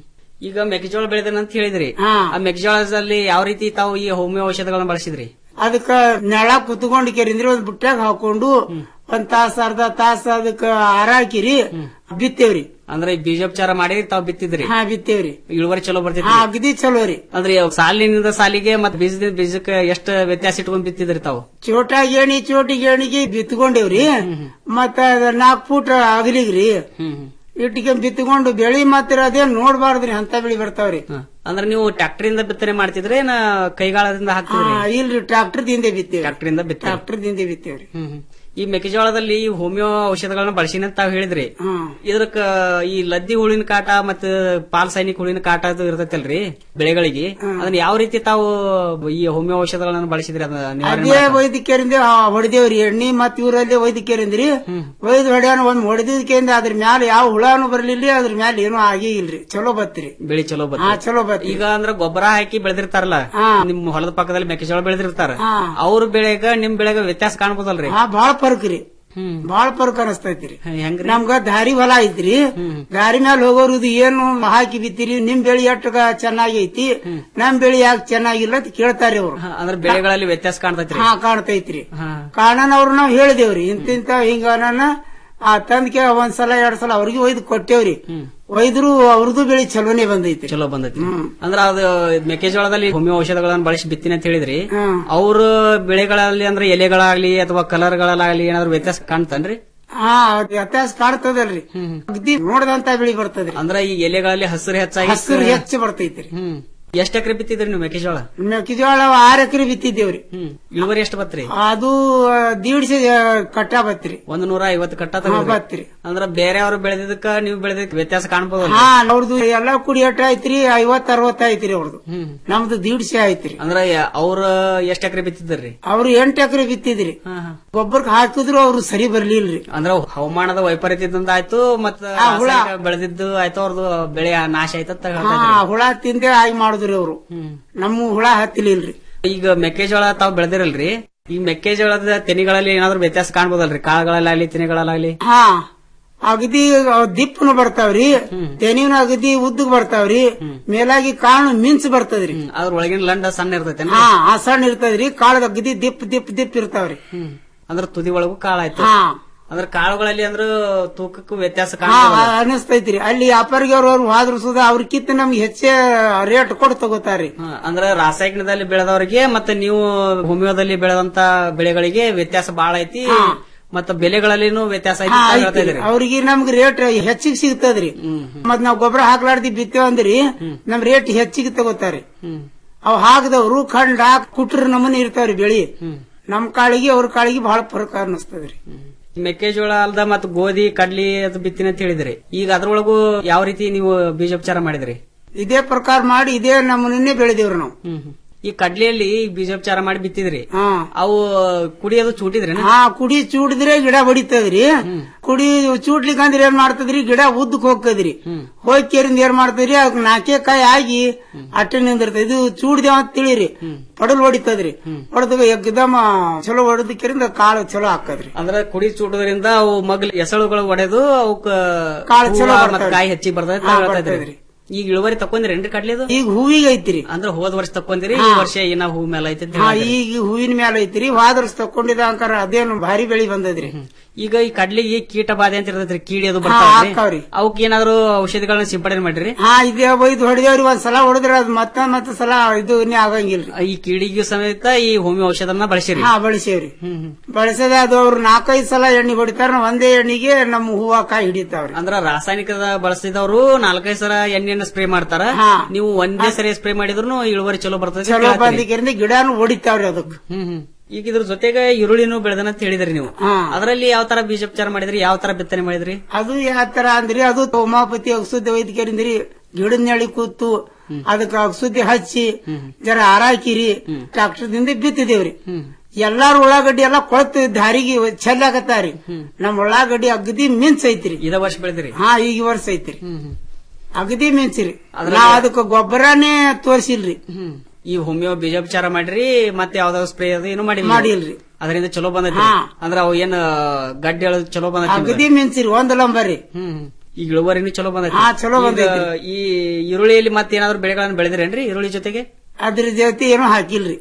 ಈಗ ಮೆಕ್ಕೆಜೋಳ ಬೆಳೆದ ಅಂತ ಹೇಳಿದ್ರಿ ಆ ಮೆಕ್ಕೆಜೋಳದಲ್ಲಿ ಯಾವ ರೀತಿ ತಾವು ಈ ಹೋಮಿಯೋ ಔಷಧಿಗಳನ್ನ ಬಳಸಿದ್ರಿ ಅದಕ್ಕ ನೆಳ ಕುತ್ಕೊಂಡು ಕೆರಿಂದ್ರಿ ಒಂದ್ ಬುಟ್ಟಾಗ ಹಾಕೊಂಡು ಒಂದ್ ತಾಸ ಅರ್ಧ ತಾಸ ಅದಕ್ಕ ಹಾರಾಕಿರಿ ಬಿತ್ತೇವ್ರಿ ಅಂದ್ರೆ ಈ ಬೀಜೋಪಚಾರ ಮಾಡಿ ತಾವು ಬಿತ್ತಿದ್ರಿ ಹಾ ಬಿತ್ತೇವ್ರಿ ಇಳುವರಿ ಚಲೋ ಹಾ ಬರ್ತಿದ್ರಿ ಅಗದಿ ಚಲೋ ರೀ ಅಂದ್ರೆ ಇವಾಗ ಸಾಲಿನಿಂದ ಸಾಲಿಗೆ ಮತ್ತೆ ಬೀಜದಿಂದ ಬೀಜಕ್ಕೆ ಎಷ್ಟು ವ್ಯತ್ಯಾಸ ಇಟ್ಕೊಂಡ್ ಬಿತ್ತಿದ್ರಿ ತಾವು ಚೋಟ ಗೇಣಿ ಚೋಟಿ ಗೇಣಿಗೆ ಬಿತ್ಕೊಂಡೇವ್ರಿ ಮತ್ತ ಅದ ನಾಲ್ಕು ಫೂಟ್ ಅಗಲಿಗ್ರಿ ಇಟ್ಟಿಗೆ ಬಿತ್ಕೊಂಡು ಬೆಳಿ ಮಾತ್ರ ಅದೇನ್ ನೋಡ್ಬಾರ್ದ್ರಿ ಅಂತ ಬೆಳಿ ಬರ್ತಾವ್ರಿ ಅಂದ್ರೆ ನೀವು ಟ್ರ್ಯಾಕ್ಟರ್ ಬಿತ್ತನೆ ಮಾಡ್ತಿದ್ರೆ ನಾ ಕೈಗಾಳದಿಂದ ಹಾ, ಹಾಕ್ತಿದ್ರಿ ಇಲ್ರಿ ಟ್ರಾಕ್ಟರ್ ದಿಂದ ಬಿತ್ತೇವ್ರಿ ಟ್ರ್ಯಾಕ್ಟರ್ ಇಂದ ಬಿತ್ತ ಟ್ರಾಕ್ಟರ್ ದಿಂದ ಬಿತ್ತೇವ್ರಿ ಈ ಮೆಕ್ಕೆಜೋಳದಲ್ಲಿ ಈ ಹೋಮಿಯೋ ಔಷಧಗಳನ್ನ ಬಳಸಿನ ಅಂತ ತಾವ್ ಹೇಳಿದ್ರಿ ಇದಕ್ಕ ಈ ಲದ್ದಿ ಹುಳಿನ ಕಾಟ ಮತ್ತ ಪಾಲ್ ಸೈನಿಕ ಹುಳಿನ ಕಾಟ ಅದು ಇರ್ತೈತಲ್ರಿ ಬೆಳೆಗಳಿಗೆ ಅದನ್ನ ಯಾವ ರೀತಿ ತಾವು ಈ ಹೋಮಿಯೋ ಔಷಧಗಳನ್ನ ಬಳಸಿದ್ರಿ ಅದನ್ನ ನಿವಾರಣೆ ಅದೇ ಮಾಡಕ್ಕೆ? ವೈದ್ಯಕರಿಂದ ಹೊಡೆದೇವ್ರಿ ಎಣ್ಣಿ ಮತ್ ಇವ್ರಲ್ಲಿ ವೈದ್ಯಕರಿಂದ್ರಿ ವೈದ್ ಹೊಡ್ಯಾನ ಒಂದ್ ಹೊಡೆದಿದ್ಕೆಂದ ಅದ್ರ ಮ್ಯಾಲ ಯಾವ ಹುಳಾನು ಬರ್ಲಿಲ್ರಿ ಅದ್ರ ಮ್ಯಾಲ ಏನೂ ಆಗೇ ಇಲ್ರಿ ಚಲೋ ಬತ್ರಿ ಬೆಳಿ ಚಲೋ ಬರ್ತದೆ. ಹಾ ಚಲೋ ಬತ್ರಿ ಈಗ ಅಂದ್ರ ಗೊಬ್ಬರ ಹಾಕಿ ಬೆಳೆದಿರ್ತಾರಲ್ಲ ನಿಮ್ ಹೊಲದ ಪಕ್ಕದಲ್ಲಿ ಮೆಕ್ಕೆಜೋಳ ಬೆಳೆದಿರ್ತಾರ ಹಾ. ಅವ್ರ ಬೆಳೆಗ ನಿಮ್ ಬೆಳೆಗ ವ್ಯತ್ಯಾಸ ಕಾಣ್ಬೋದಲ್ರಿ ಹಾ ಬಾಳ ಫರ್ಕ್ ರೀ ಬಾಳ ಫರ್ಕ್ ಅನಸ್ತೈತ್ರಿ ಹೆಂಗ್ರಿ ನಮ್ಗ ದಾರಿ ಹೊಲ ಐತ್ರಿ ದಾರಿ ಮ್ಯಾಲ ಹೋಗೋರು ಇದು ಏನು ಹಾಕಿ ಬಿತ್ತಿರಿ ನಿಮ್ ಬೆಳಿ ಎಷ್ಟ ಚೆನ್ನಾಗಿ ಐತಿ ನಮ್ ಬೆಳಿ ಯಾಕೆ ಚೆನ್ನಾಗಿಲ್ಲ ಅಂತ ಕೇಳ್ತಾರಿ ಅವ್ರು ಅಂದ್ರೆ ಬೆಳೆಗಳಲ್ಲಿ ವ್ಯತ್ಯಾಸ ಕಾಣ್ತೈತ್ರಿ ಹಾ ಕಾಣ್ತೈತ್ರಿ ಕಾರಣನ ಅವ್ರು ನಾವ್ ಹೇಳಿದೇವ್ರಿ ಇಂತಿಂತ ಹಿಂಗ ನನ್ನ ಆ ತಂದ್ಕೆ ಒಂದ್ಸಲ ಎರಡ್ ಸಲ ಅವ್ರಿಗೆ ಒಯ್ದು ಕೊಟ್ಟೇವ್ರಿ ಒಯ್ದ್ರು ಅವ್ರದ್ದು ಬೆಳಿ ಚಲೋನೆ ಬಂದೈತಿ ಚಲೋ ಬಂದೈತಿ ಅಂದ್ರ ಅದು ಮೆಕ್ಕೆಜೋಳದಲ್ಲಿ ಹೋಮಿಯೋ ಔಷಧಗಳನ್ನ ಬಳಸಿ ಬಿತ್ತಿನ ಅಂತ ಹೇಳಿದ್ರಿ ಅವ್ರ ಬೆಳೆಗಳಲ್ಲಿ ಅಂದ್ರೆ ಎಲೆಗಳಾಗ್ಲಿ ಅಥವಾ ಕಲರ್ಗಳಾಗ್ಲಿ ಏನಾದ್ರು ವ್ಯತ್ಯಾಸ ಕಾಣ್ತನ್ರಿ ಹಾ ವ್ಯತ್ಯಾಸ ಕಾಣ್ತದಲ್ರಿ ಅಗ್ದಿ ನೋಡದಂತ ಬೆಳಿ ಬರ್ತದ್ರಿ ಅಂದ್ರ ಈ ಎಲೆಗಳಲ್ಲಿ ಹಸಿರು ಹೆಚ್ಚಾಗಿ ಹಸಿರು ಹೆಚ್ಚು ಬರ್ತೈತ್ರಿ ಎಷ್ಟ್ ಎಕರೆ ಬಿತ್ತಿದ್ರಿ ನೀವು ಮೆಕ್ಕೆಜೋಳ ಮೆಕ್ಕೆಜೋಳ ಆರ್ ಎಕರೆ ಬಿತ್ತಿದ್ದೇವ್ರಿ ಇಳುವರಿ ಎಷ್ಟು ಬತ್ರಿ ಅದು ದೀಡ್ಸಿ ಕಟ್ಟ ಬತ್ರಿ ಒಂದ್ ನೂರ ಐವತ್ತು ಕಟ್ಟ ಹಾ, ತಗೊಂಡ್ರಿ. ಬತ್ರಿ. ಅಂದ್ರ ಬೇರೆಯವ್ರು ಬೆಳೆದಿದ್ದಕ್ಕ ನೀವು ಬೆಳೆದಿದ್ದಕ್ಕೆ ವ್ಯತ್ಯಾಸ ಕಾಣ್ಬೋದಲ್ಲ ಹಾ ಅವ್ರದ್ದು ಎಲ್ಲಾ ಕುಡಿ ಎಟ್ಟ ಐತ್ರಿ ಐವತ್ ಅರವತ್ತ ಐತ್ರಿ ಅವ್ರದ್ದು ನಮ್ದು ದೀಡ್ಸಿ ಐತ್ರಿ ಅಂದ್ರ ಅವ್ರ ಎಷ್ಟ್ ಎಕರೆ ಬಿತ್ತಿದ್ರಿ ಅವ್ರು ಎಂಟ್ ಎಕರೆ ಬಿತ್ತಿದ್ರಿ ಗೊಬ್ಬರಕ್ಕೆ ಹಾಕಿದ್ರು ಅವ್ರು ಸರಿ ಬರ್ಲಿಲ್ರಿ ಅಂದ್ರ ಹವಾಮಾನದ ವೈಪರೀತ್ಯದಿಂದ ಆಯ್ತು ಮತ್ತ ಆ, ಹುಳ. ರಾಸಾಯನಿಕ ಬೆಳೆದಿದ್ದು ಆಯ್ತು ಅವ್ರದ್ದು ಬೆಳೆ ನಾಶ ಆಯ್ತಂತ ಹೇಳ್ತಾ ಹಾ ಇದ್ರಿ. ಹುಳ ತಿಂದೆ ಆಗಿ ಮಾಡಿದ್ರಿ ಅವ್ರು ನಮ್ಮ ಹುಳ ಹತ್ತಿಲಿಲ್ರಿ ಈಗ ಮೆಕ್ಕೆಜೋಳ ತಾವ್ ಬೆಳೆದಿರಲ್ರಿ ಈ ಮೆಕ್ಕೆಜೋಳದ ತೆನಿಗಳಲ್ಲಿ ಏನಾದ್ರು ವ್ಯತ್ಯಾಸ ಕಾಣ್ಬೋದಲ್ರಿ ಕಾಳುಗಳಲ್ಲಾಗ್ಲಿ ತೆನೆಗಳಲ್ಲಾಗ್ಲಿ ಹಾ ಅಗದಿ ದಿಪ್ಪನು ಬರ್ತಾವ್ರಿ ತೆನಿವಿನ ಅಗದಿ ಉದ್ದಗ್ ಬರ್ತಾವ್ರಿ ಮೇಲಾಗಿ ಕಾಳು ಮಿಂಚ್ ಬರ್ತದ್ರಿ ಅದ್ರ ಒಳಗಿನ ಲಂಡ ಸಣ್ಣ ಇರ್ತೈತೆ ಹಾ ಆ ಸಣ್ಣ ಇರ್ತದ್ರಿ ಕಾಳದ ಅಗದಿ ದಿಪ್ ದಿಪ್ ದಿಪ್ ಇರ್ತಾವ್ರಿ ಅಂದ್ರ ತುದಿ ಒಳಗೂ ಕಾಳು ಆಯ್ತು ಹಾ. ಅಂದ್ರ ಕಾಳುಗಳಲ್ಲಿ ಅಂದ್ರ ತೂಕಕ್ಕೂ ವ್ಯತ್ಯಾಸ ಹಾ ಕಾಣ್ತದಲ್ಲ. ಅನಿಸ್ತೈತ್ರಿ ಅಲ್ಲಿ ವ್ಯಾಪಾರಿಗೆ ಅವ್ರು ಹೋದ್ರು ಸುದ ಅವ್ರಕ್ಕಿಂತ ನಮ್ಗೆ ಹೆಚ್ಚ ರೇಟ್ ಕೊಟ್ಟು ತಗೋತಾರ್ರಿ ಹಾ, ಅಂದ್ರ ರಾಸಾಯನಿಕದಲ್ಲಿ ಬೆಳೆದವರಿಗೆ ಮತ್ತೆ ನೀವು ಹೋಮಿಯೋದಲ್ಲಿ ಬೆಳೆದಂತ ಬೆಳೆಗಳಿಗೆ ವ್ಯತ್ಯಾಸ ಬಹಳ ಐತಿ ಮತ್ತ ಬೆಲೆಗಳಲ್ಲಿನೂ ವ್ಯತ್ಯಾಸ ಐತಿ ಹಾ, ಅಂತ ಹೇಳ್ತಾ ಐತ್ರಿ. ಇದ್ರಿ ಅವ್ರಿಗೆ ನಮ್ಗೆ ರೇಟ್ ಹೆಚ್ಚಿಗೆ ಸಿಗ್ತದ್ರಿ ಮತ್ ನಾವ್ ಗೊಬ್ಬರ ಹಾಕ್ಲಾರ್ದಿ ಬಿತ್ತೇವ್ ಅಂದ್ರಿ ನಮ್ ರೇಟ್ ಹೆಚ್ಚಿಗೆ ತಗೋತಾರಿ ಅವ್ ಹಾಕದವ್ರು ಖಂಡ ಕುಟ್ರ ನಮೂನಿ ಇರ್ತಾವ್ರಿ ಬೆಳಿ ನಮ್ ಕಾಳಿಗೆ ಅವ್ರ ಕಾಳಿಗೆ ಬಹಳ ಫರಕ್ ಅನಿಸ್ತದ್ರಿ ಮೆಕ್ಕೆಜೋಳ ಅಲ್ದ ಮತ್ತ ಗೋಧಿ ಕಡ್ಲಿ ಅದು ಬಿತ್ತಿನ ಅಂತ ಹೇಳಿದ್ರಿ ಈಗ ಅದ್ರೊಳಗೂ ಯಾವ ರೀತಿ ನೀವು ಬೀಜೋಪಚಾರ ಮಾಡಿದ್ರಿ ಇದೇ ಪ್ರಕಾರ ಮಾಡಿ ಇದೇ ನಮೂನಿನೇ ಬೆಳೆದೇವ್ರಿ ನಾವು ಈ ಕಡ್ಲಿಯಲ್ಲಿ ಬೀಜೋಪಚಾರ ಮಾಡಿ ಬಿತ್ತಿದ್ರಿ ಅವು ಕುಡಿಯೋದು ಚೂಟಿದ್ರಿ ಹಾ ಕುಡಿ ಚೂಡಿದ್ರೆ ಗಿಡ ಬಡಿತದ್ರಿ ಕುಡಿ ಚೂಡ್ಲಿಕ್ಕೆ ಅಂದ್ರೆ ಏನ್ ಮಾಡ್ತದ್ರಿ ಗಿಡ ಉದ್ದಕ್ ಹೋಗ್ತದ್ರಿ ಹೋಗಿ ಕೇರಿಂದ ಏನ್ ಮಾಡ್ತದ್ರಿ ಅದಕ್ಕೆ ನಾಲ್ಕೇ ಕಾಯಿ ಆಗಿ ಅಟ್ಟೆ ನಿಂದಿರ್ತದ ಇದು ಚೂಡ್ದೇವ ಅಂತ ತಿಳಿರಿ ಪಡಲ್ ಹೊಡಿತದ್ರಿ ಹೊಡೆದಾಗ ಎಗ್ದಮ ಚಲೋ ಹೊಡೆದಕ್ಕಿರಿಂದ ಕಾಳು ಚಲೋ ಹಾಕದ್ರಿ ಅಂದ್ರ ಕುಡಿ ಚೂಟೋದ್ರಿಂದ ಅವು ಮಗ್ಲು ಎಸಳುಗಳು ಒಡೆದು ಅವಕ್ಕ ಕಾಳು ಚಲೋ ಹೂವ ಬರ್ತಾವ್ರಿ. ಮತ್ತ್ ಕಾಯಿ ಹೆಚ್ಚಿಗೆ ಬರ್ತದೆ ಹಾ, ಅಂತ ಹೇಳ್ತಾ ಇದ್ರಿ. ಬರ್ತದ್ರಿ. ಈಗ ಇಳುವರಿ ತಕೊಂಡ್ರೇನ್ರಿ ಕಡ್ಲಿದು ಈಗ ಹೂವಿಗೆ ಐತ್ರಿ ಅಂದ್ರ ಹೋದ ವರ್ಷ ತಕೊಂದಿರಿ ಈ ಹಾ. ವರ್ಷ ಏನ ಹೂ ಮೇಲೆ ಐತಿ ಅಂತ ಹಾ ಹೇಳ್ತೀರಿ. ಈಗ ಹೂವಿನ ಮ್ಯಾಲ ಐತ್ರಿ ವಾದರ್ಸ್ ತಕೊಂಡಿದ ಅಂಕಾರ ಅದೇನು ಭಾರಿ ಬೆಳಿ ಬಂದದ್ರಿ ಈಗ ಈ ಕಡ್ಲಿಗೆ ಕೀಟ ಬಾಧೆ ಅಂತ ಇರ್ತೈತ್ರಿ ಕೀಡಿ ಅದು ಹಾ, ಬರ್ತಾವ್ರಿ ಹಾಕ್ತಾವ್ರಿ. ಅವಕ್ ಏನಾದ್ರು ಔಷಧಿಗಳನ್ನ ಸಿಂಪಡಣೆ ಮಾಡಿರಿ ಹಾ ಇದೇ ಒಯ್ದು ಹೊಡೆದೇವ್ರಿ ಒಂದ್ ಸಲ ಹೊಡೆದ್ರ ಅದ್ ಮತ್ತ ಮತ್ತ ಸಲ ಇದು ಇನ್ನೇ ಆಗಂಗಿಲ್ರಿ ಈ ಕೀಡಿಗೂ ಸಮೇತ ಈ ಹೋಮಿಯೋ ಔಷಧನ ಬಳಸಿರಿ ಹಾ ಬಳಸೇವ್ರಿ ಬಳಸದ ಅದು ಅವ್ರು ನಾಲ್ಕೈದು ಸಲ ಎಣ್ಣೆ ಹೊಡಿತಾರ ನಾವ್ ಒಂದೇ ಎಣ್ಣೆಗೆ ನಮ್ಮ ಹೂವ ಕಾಯಿ ಹಿಡಿತಾವ್ರಿ ಅಂದ್ರ ರಾಸಾಯನಿಕದ ಬಳಸಿದವರು ನಾಲ್ಕೈದು ಸಲ ಎಣ್ಣೆಯನ್ನು ಸ್ಪ್ರೇ ಮಾಡ್ತಾರ ನೀವು ಒಂದೇ ಸರಿ ಸ್ಪ್ರೇ ಮಾಡಿದ್ರು ಇಳುವರಿ ಚಲೋ ಬರ್ತದೆ ಅಂತ ಚಲೋ ಹೇಳ್ತೀರಿ. ಬಂದಿದ್ದರಿಂದ ಗಿಡನು ಹೊಡಿತಾವ್ರಿ ಅದಕ್ಕೆ ಹ್ಮ್ ಹ್ಮ್. ಈಗ ಇದ್ರ ಜೊತೆಗೆ ಈರುಳ್ಳಿನೂ ಬೆಳೆದನ ಅಂತ ಹೇಳಿದ್ರಿ ನೀವು ಅದರಲ್ಲಿ ಯಾವ ತರ ಬೀಜೋಪಚಾರ ಮಾಡಿದ್ರಿ ಯಾವ ತರ ಬಿತ್ತನೆ ಮಾಡಿದ್ರಿ ಅದು ಯಾವ ತರ ಅಂದ್ರಿ ಅದು ಉಮಾಪತಿ ಔಷಧಿ ವೈದ್ಯಕರಿಂದ್ರಿ ಗಿಡದ ನೆಳಿ ಕೂತು ಅದಕ್ಕ ಔಷಧಿ ಹಚ್ಚಿ ಜರ ಹಾರಾಕಿರಿ ಟ್ರಾಕ್ಟರ್ದಿಂದ ಬಿತ್ತಿದೇವ್ರಿ ಎಲ್ಲಾರು ಉಳ್ಳಾಗಡ್ಡಿ ಎಲ್ಲಾ ಕೊಳತು ದಾರಿಗೆ ಚೆಲ್ಲಾಕತ್ತಾರಿ ನಮ್ ಉಳ್ಳಾಗಡ್ಡಿ ಅಗದಿ ಮಿಂಚ್ ಐತ್ರಿ ಇದ ವರ್ಷ ಬೆಳೆದಿರಿ ಹಾ ಈಗ ಈ ವರ್ಷ ಐತ್ರಿ ಅಗದಿ ಮಿಂಚ್ರಿ ನಾವ್ ಅದಕ್ಕ ಗೊಬ್ಬರನೇ ತೋರ್ಸಿಲ್ರಿ ಈ ಹೋಮಿಯೋ ಬೀಜೋಪಚಾರ ಮಾಡ್ರಿ ಮತ್ತೆ ಯಾವ್ದಾವ್ ಸ್ಪ್ರೇ ಅದು ಏನು ಮಾಡಿ ಮಾಡಿಲ್ರಿ. ಅದರಿಂದ ಚಲೋ ಬಂದೈತಿ ಹಾ. ಅಂದ್ರ ಅವು ಏನ್ ಗಡ್ಡೆ ಎಳ್ದ್ ಚಲೋ ಬಂದೈತಿ ಅಗದಿ ಮಿಂಚ್ರಿ ಒಂದ್ ಲಂಬರಿ ಈಗ ಇಳುವರಿನೂ ಚಲೋ ಬಂದೈತಿ ಹಾ, ಚಲೋ ಈಗ ಬಂದೈತಿ. ಈ ಈರುಳ್ಳಿಯಲ್ಲಿ ಮತ್ತೆ ಏನಾದ್ರು ಬೆಳೆಗಳನ್ನ ಬೆಳೆದ್ರೇನ್ರಿ ಈರುಳ್ಳಿ ಜೊತೆಗೆ ಅದ್ರ ಜೊತೆ ಏನೂ ಹಾಕಿಲ್ರಿ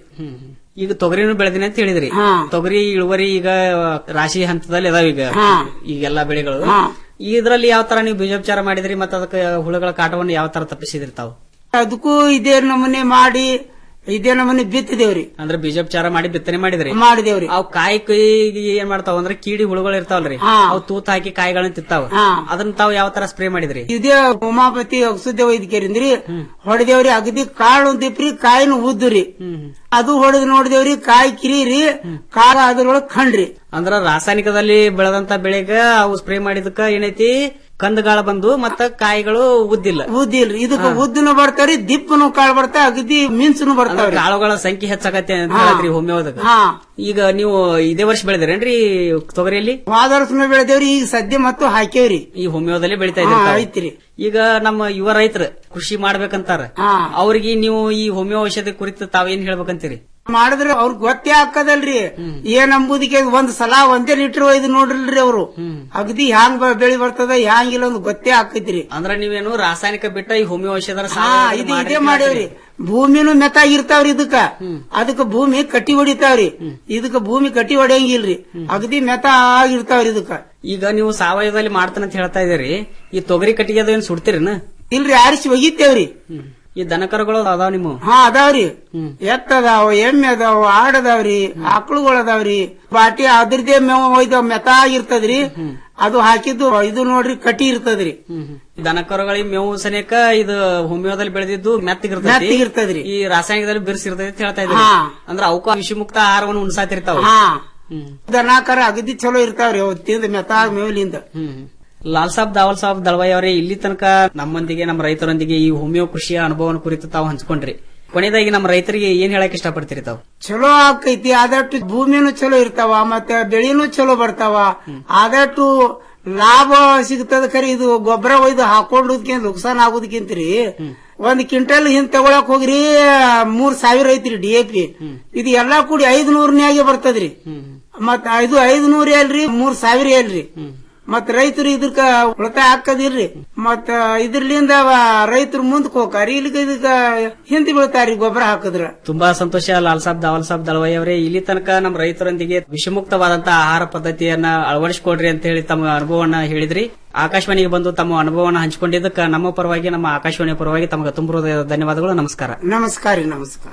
ಈಗ ತೊಗರಿನೂ ಬೆಳೆದಿನಿ ಅಂತ ಹೇಳಿದ್ರಿ ಹಾ. ತೊಗರಿ ಇಳುವರಿ ಈಗ ರಾಶಿ ಹಂತದಲ್ಲಿ ಅದಾವ ಈಗ ಹಾ. ಈಗೆಲ್ಲಾ ಬೆಳೆಗಳು ಹಾ. ಇದ್ರಲ್ಲಿ ಯಾವ ತರ ನೀವು ಬೀಜೋಪಚಾರ ಮಾಡಿದ್ರಿ ಮತ್ತೆ ಅದಕ್ಕೆ ಹುಳುಗಳ ಕಾಟವನ್ನು ಯಾವ ತರ ತಪ್ಪಿಸಿದ್ರಿ ತಾವು ಅದಕ್ಕೂ ಇದೇ ನಮೂನೆ ಮಾಡಿ ಇದೇ ನಮೂನೆ ಬಿತ್ತಿದೇವ್ರಿ ಅಂದ್ರೆ ಬೀಜೋಪಚಾರ ಮಾಡಿ ಬಿತ್ತನೆ ಮಾಡಿದ್ರಿ ಮಾಡಿದೇವ್ರಿ ಅವ್ ಕಾಯಿ ಕೈಗೆ ಏನ್ ಮಾಡ್ತಾವ ಅಂದ್ರೆ ಕೀಡಿ ಹುಳುಗಳು ಇರ್ತಾವಲ್ರಿ ಹಾ. ಅವ್ ತೂತ್ ಹಾಕಿ ಕಾಯಿಗಳನ್ನ ತಿಂತಾವ ಹಾ. ಅದನ್ನ ತಾವ್ ಯಾವ ತರ ಸ್ಪ್ರೇ ಮಾಡಿದ್ರಿ ಇದೇ ಉಮಾಪತಿ ಔಷಧ ವೈದ್ಯಕರಿಂದ್ರಿ ಹೊಡೆದೇವ್ರಿ ಅಗದಿ ಕಾಳು ದಿಪ್ರಿ ಕಾಯಿನ ಉದ್ದುರಿ ಅದು ಹೊಡೆದ್ ನೋಡಿದೇವ್ರಿ ಕಾಯಿ ಕಿರೀರಿ ಕಾಳ ಅದ್ರೊಳಗ್ ಖಂಡ್ರಿ ಅಂದ್ರ ರಾಸಾಯನಿಕದಲ್ಲಿ ಬೆಳೆದಂತ ಬೆಳೆಗ ಅವು ಸ್ಪ್ರೇ ಮಾಡಿದಕ್ಕ ಏನೈತಿ ಕಂದಗಾಳ ಬಂದು ಮತ್ತ ಕಾಯಿಗಳು ಉದ್ದಿಲ್ಲ ಉದ್ದಿಲ್ರಿ ಇದಕ್ಕ ಉದ್ದನು ಬರ್ತಾವ್ರಿ ದಿಪ್ಪನು ಕಾಳು ಬರ್ತಾವ ಅಗದಿ ಮಿಂಚನು ಅಂದ್ರ ಬರ್ತಾವ್ರಿ ಕಾಳುಗಳ ಸಂಖ್ಯೆ ಹೆಚ್ಚಾಗತ್ತೆ ಅಂತ ಹಾ. ಹೇಳತ್ರಿ ಹೋಮಿಯೋದಾಗ ಹಾ ಈಗ ನೀವು ಇದೇ ವರ್ಷ ಬೆಳೆದಿರೇನ್ರಿ ತೊಗರಿಯಲ್ಲಿ ವಾದರ್ಸನ ಬೆಳೆದೇವ್ರಿ ಈಗ ಸದ್ಯ ಮತ್ತು ಹಾಕೇವ್ರಿ ಈ ಹೋಮಿಯೋದಲ್ಲಿ ಬೆಳಿತಾ ಹಾ, ಇದ್ದೀರಿ ಐತ್ರಿ. ಈಗ ನಮ್ಮ ಯುವ ರೈತರು ಕೃಷಿ ಮಾಡ್ಬೇಕಂತಾರ ಹಾ. ಅವ್ರಿಗೆ ನೀವು ಈ ಹೋಮಿಯೋ ಔಷಧಿ ಕುರಿತು ತಾವೇನ್ ಹೇಳ್ಬೇಕಂತೀರಿ ಮಾಡಿದ್ರೆ ಅವ್ರಿಗೆ ಗೊತ್ತೇ ಹಾಕದಲ್ರಿ ಏನ್ ಅಂಬುದಕ್ಕೆ ಒಂದ್ ಸಲ ಒಂದೇ ಲೀಟರ್ ಒಯ್ದು ನೋಡ್ರಿಲ್ರಿ ಅವ್ರು ಅಗದಿ ಹ್ಯಾಂಗ್ ಬ- ಬೆಳಿ ಬರ್ತದ ಹ್ಯಾಂಗಿಲ್ಲ ಒಂದು ಗೊತ್ತೇ ಹಾಕೈತ್ರಿ ಅಂದ್ರ ನೀವೇನು ರಾಸಾಯನಿಕ ಬಿಟ್ಟ ಈ ಹೋಮಿಯೋ ಔಷಧ ಹಾ ಇದು ಇದೇ ಮಾಡೇವ್ರಿ ಭೂಮಿನೂ ಮೆತ್ತಾಗಿರ್ತಾವ್ರಿ ಇದಕ್ಕ ಅದಕ್ಕ ಭೂಮಿ ಕಟ್ಟಿ ಹೊಡಿತಾವ್ರಿ ಇದಕ್ಕ ಭೂಮಿ ಕಟ್ಟಿ ಹೊಡೆಯಂಗಿಲ್ರಿ ಅಗದಿ ಮೆತ್ತ ಆಗಿರ್ತಾವ್ರಿ ಇದಕ್ಕ ಈಗ ನೀವು ಸಾವಯವದಲ್ಲಿ ಮಾಡ್ತಾನಂತ ಹೇಳ್ತಾ ಇದೀರಿ ಈ ತೊಗರಿ ಕಟ್ಟಿಗೆ ಅದು ಏನ್ ಸುಡ್ತೀರಿನ ಇಲ್ರಿ ಆರಿಸಿ ಒಗಿತೇವ್ರಿ ಈ ದನಕರುಗಳು ಅದಾವ ನಿಮ್ಮ ಹಾ ಅದಾವ್ರಿ ಎತ್ತ ಅದಾವ ಎಮ್ಮೆ ಅದಾವ ಆಡ್ ಅದಾವ್ರಿ ಆಕಳುಗಳು ಅದಾವ್ರಿ ಬಾಟಿ ಅದ್ರದೇ ಮೇವ ಒಯ್ದ ಮೆತ್ತ ಆಗಿರ್ತದ್ರಿ ಅದು ಹಾಕಿದ್ದು ಇದು ನೋಡ್ರಿ ಕಟ್ಟಿ ಇರ್ತದ್ರಿ ದನಕರುಗಳಿಗೆ ಮೇವು ಸನೇಕ ಇದು ಹೋಮಿಯೋದಲ್ಲಿ ಬೆಳೆದಿದ್ದು ಮೆತ್ತಗಿರ್ತೈತಿ ಮೆತ್ತಗಿರ್ತದ್ರಿ. ಈ ರಾಸಾಯನಿಕದಲ್ಲಿ ಬಿರ್ಸಿರ್ತೈತಿ ಅಂತ ಹೇಳ್ತಾ ಇದ್ರಿ ಹಾ. ಅಂದ್ರ ಅವಕ್ಕ ವಿಷಮುಕ್ತ ಆಹಾರವನ್ನು ಉಣ್ಸಾತಿರ್ತಾವ ಹಾ ದನಾಕರ ಅಗದಿ ಚಲೋ ಇರ್ತಾವ್ರಿ ಅವ್ ತಿಂದ ಮೆತ್ತ ಮೇವಲಿಂದ ಲಾಲ್ ಸಾಬ್ ದಾವಲ್ ಸಾಬ್ ದಳವಾಯಿ ಅವರೇ ಇಲ್ಲಿ ತನಕ ನಮ್ಮೊಂದಿಗೆ ನಮ್ಮ ರೈತರೊಂದಿಗೆ ಈ ಹೋಮಿಯೋ ಕೃಷಿಯ ಅನುಭವನ ಕುರಿತು ತಾವು ಹಂಚ್ಕೊಂಡ್ರಿ ಕೊನೆಯದಾಗಿ ನಮ್ಮ ರೈತರಿಗೆ ಏನ್ ಹೇಳಕ್ ಇಷ್ಟಪಡ್ತೀರಿ ತಾವು ಚಲೋ ಆಕೈತಿ ಆದಷ್ಟು ಭೂಮಿನೂ ಚಲೋ ಇರ್ತಾವ ಮತ್ತೆ ಬೆಳೆನೂ ಚಲೋ ಬರ್ತಾವ ಆದಷ್ಟು ಲಾಭ ಸಿಗ್ತದ ಖರಿ ಇದು ಗೊಬ್ಬರ ಒಯ್ದು ಹಾಕೊಂಡದಕ್ಕಿಂತ ನುಕ್ಸಾನ್ ಆಗೋದಕ್ಕಿಂತ್ರಿ ಒಂದ್ ಕ್ವಿಂಟಲ್ ಹಿಂದ್ ತಗೊಳಕ್ ಹೋಗ್ರಿ ಮೂರ್ ಸಾವಿರ ಐತ್ರಿ ಡಿ ಎ ಪಿ ಇದು ಎಲ್ಲಾ ಕೂಡಿ ಐದ್ ನೂರ್ನ್ಯಾಗೆ ಬರ್ತದ್ರಿ ಮತ್ ಇದು ಐದ್ ನೂರ್ ಎಲ್ರಿ ಮೂರ್ ಸಾವಿರ ಎಲ್ರಿ ಮತ್ ರೈತರು ಇದಕ್ಕ ಉಳಿತಾಯ ಹಾಕದಿರ್ರಿ ಮತ್ತ ಇದ್ರಲಿಂದ ರೈತರು ಮುಂದಕ್ ಹೋಗಾರಿ ಇಲ್ಲಿಗ ಇದಕ್ಕ ಹಿಂದೆ ಬೀಳ್ತಾರಿ ಗೊಬ್ಬರ ಹಾಕಿದ್ರ ತುಂಬಾ ಸಂತೋಷ ಲಾಲ್ ಸಾಬ್ ದಾವಲ್ ಸಾಬ್ ದಳವಾಯಿ ಅವರೇ ಇಲ್ಲಿ ತನಕ ನಮ್ಮ ರೈತರೊಂದಿಗೆ ವಿಷಮುಕ್ತವಾದಂತಹ ಆಹಾರ ಪದ್ಧತಿಯನ್ನ ಅಳವಡಿಸಿಕೊಡ್ರಿ ಅಂತ ಹೇಳಿ ತಮ್ಮ ಅನುಭವವನ್ನ ಹೇಳಿದ್ರಿ ಆಕಾಶವಾಣಿಗೆ ಬಂದು ತಮ್ಮ ಅನುಭವವನ್ನ ಹಂಚಿಕೊಂಡಿದ್ದಕ್ಕೆ ನಮ್ಮ ಪರವಾಗಿ ನಮ್ಮ ಆಕಾಶವಾಣಿಯ ಪರವಾಗಿ ತಮಗೆ ತುಂಬ ಧನ್ಯವಾದಗಳು ನಮಸ್ಕಾರ ನಮಸ್ಕಾರ ರೀ ನಮಸ್ಕಾರ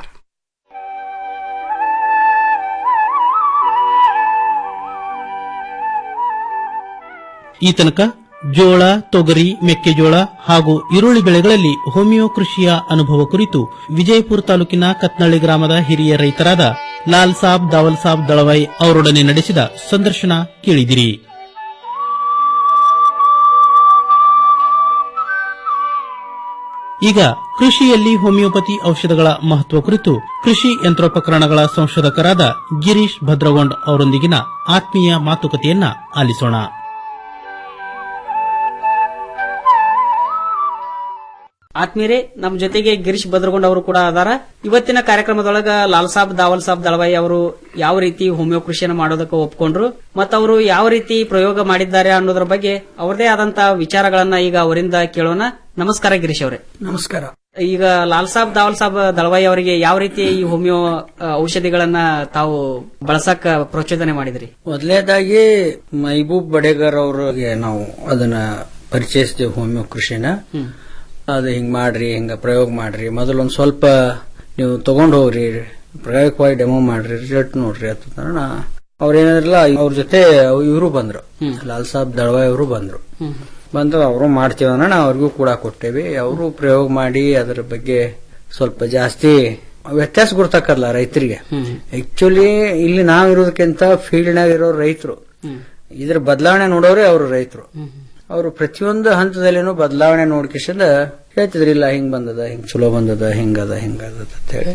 ಈ ತನಕ ಜೋಳ ತೊಗರಿ ಮೆಕ್ಕೆಜೋಳ ಹಾಗೂ ಈರುಳ್ಳಿ ಬೆಳೆಗಳಲ್ಲಿ ಹೋಮಿಯೋ ಕೃಷಿಯ ಅನುಭವ ಕುರಿತು ವಿಜಯಪುರ ತಾಲೂಕಿನ ಕತ್ನಳ್ಳಿ ಗ್ರಾಮದ ಹಿರಿಯ ರೈತರಾದ ಲಾಲ್ ಸಾಬ್ ದಾವಲ್ ಸಾಬ್ ದಳವಾಯಿ ಅವರೊಡನೆ ನಡೆಸಿದ ಸಂದರ್ಶನ ಕೇಳಿದಿರಿ ಈಗ ಕೃಷಿಯಲ್ಲಿ ಹೋಮಿಯೋಪತಿ ಔಷಧಗಳ ಮಹತ್ವ ಕುರಿತು ಕೃಷಿ ಯಂತ್ರೋಪಕರಣಗಳ ಸಂಶೋಧಕರಾದ ಗಿರೀಶ್ ಭದ್ರಗೊಂಡ್ ಅವರೊಂದಿಗಿನ ಆತ್ಮೀಯ ಮಾತುಕತೆಯನ್ನ ಆಲಿಸೋಣ ಆತ್ಮೀಯರೇ ನಮ್ಮ ಜೊತೆಗೆ ಗಿರೀಶ್ ಭದ್ರಗೊಂಡ್ ಅವರು ಕೂಡ ಅದಾರ ಇವತ್ತಿನ ಕಾರ್ಯಕ್ರಮದೊಳಗ ಲಾಲ್ ಸಾಬ್ ದಾವಲ್ ಸಾಬ್ ದಳವಾಯಿ ಅವರು ಯಾವ ರೀತಿ ಹೋಮಿಯೋ ಕೃಷಿಯನ್ನು ಮಾಡೋದಕ್ಕೆ ಒಪ್ಕೊಂಡ್ರು ಮತ್ತು ಅವರು ಯಾವ ರೀತಿ ಪ್ರಯೋಗ ಮಾಡಿದ್ದಾರೆ ಅನ್ನೋದ್ರ ಬಗ್ಗೆ ಅವರದೇ ಆದಂತಹ ವಿಚಾರಗಳನ್ನ ಈಗ ಅವರಿಂದ ಕೇಳೋಣ ನಮಸ್ಕಾರ ಗಿರೀಶ್ ಅವರೇ ನಮಸ್ಕಾರ ಈಗ ಲಾಲ್ ಸಾಬ್ ದಾವಲ್ ಸಾಬ್ ದಳವಾಯಿ ಅವರಿಗೆ ಯಾವ ರೀತಿ ಈ ಹೋಮಿಯೋ ಆ, ಔಷಧಿಗಳನ್ನ ತಾವು ಬಳಸಕ್ ಪ್ರಚೋದನೆ ಮಾಡಿದ್ರಿ ಮೊದಲನೇದಾಗಿ ಮೈಬೂಬ್ ಬಡೇಗರ್ ಅವ್ರಿಗೆ ನಾವು ಅದನ್ನ ಪರಿಚಯಿಸಿದೆವು ಹೋಮಿಯೋ ಕೃಷಿನ ಅದು ಹಿಂಗ್ ಮಾಡ್ರಿ ಹಿಂಗ ಪ್ರಯೋಗ ಮಾಡ್ರಿ ಮೊದಲು ಒಂದ್ ಸ್ವಲ್ಪ ನೀವು ತಗೊಂಡ್ ಹೋಗ್ರಿ ಪ್ರಯೋಗವಾಗಿ ಡೆಮೋ ಮಾಡ್ರಿ ರಿಸಲ್ಟ್ ನೋಡ್ರಿ ಅಂತ ಅವ್ರೇನಿದ್ರಲ್ಲ ಅವ್ರ ಜೊತೆ ಇವರು ಬಂದ್ರು ಲಾಲ್ ಸಾಬ್ ದಳವಾಯಿ ಅವರು ಬಂದ್ರು ಬಂದು ಅವರು ಮಾಡ್ತೀವಿ ಅನ್ನೋಣ ಅವ್ರಿಗೂ ಕೂಡ ಕೊಟ್ಟೇವಿ ಅವರು ಪ್ರಯೋಗ ಮಾಡಿ ಅದರ ಬಗ್ಗೆ ಸ್ವಲ್ಪ ಜಾಸ್ತಿ ವ್ಯತ್ಯಾಸ ಗುರ್ತಕ್ಕಲ್ಲ ರೈತರಿಗೆ ಆಕ್ಚುಲಿ ಇಲ್ಲಿ ನಾವ್ ಇರೋದಕ್ಕಿಂತ ಫೀಲ್ಡ್ನಾಗ ಇರೋ ರೈತರು ಇದ್ರ ಬದಲಾವಣೆ ನೋಡೋರೆ ಅವರು ರೈತರು ಅವರು ಪ್ರತಿಯೊಂದು ಹಂತದಲ್ಲಿನೂ ಬದಲಾವಣೆ ನೋಡ್ಕಿಸಿಂದ ಹೇಳ್ತಿದ್ರು ಇಲ್ಲ ಹಿಂಗ್ ಬಂದದ ಹಿಂಗ್ ಚಲೋ ಬಂದದ ಹಿಂಗದ ಹಿಂಗದ ಅಂತ ಹೇಳಿ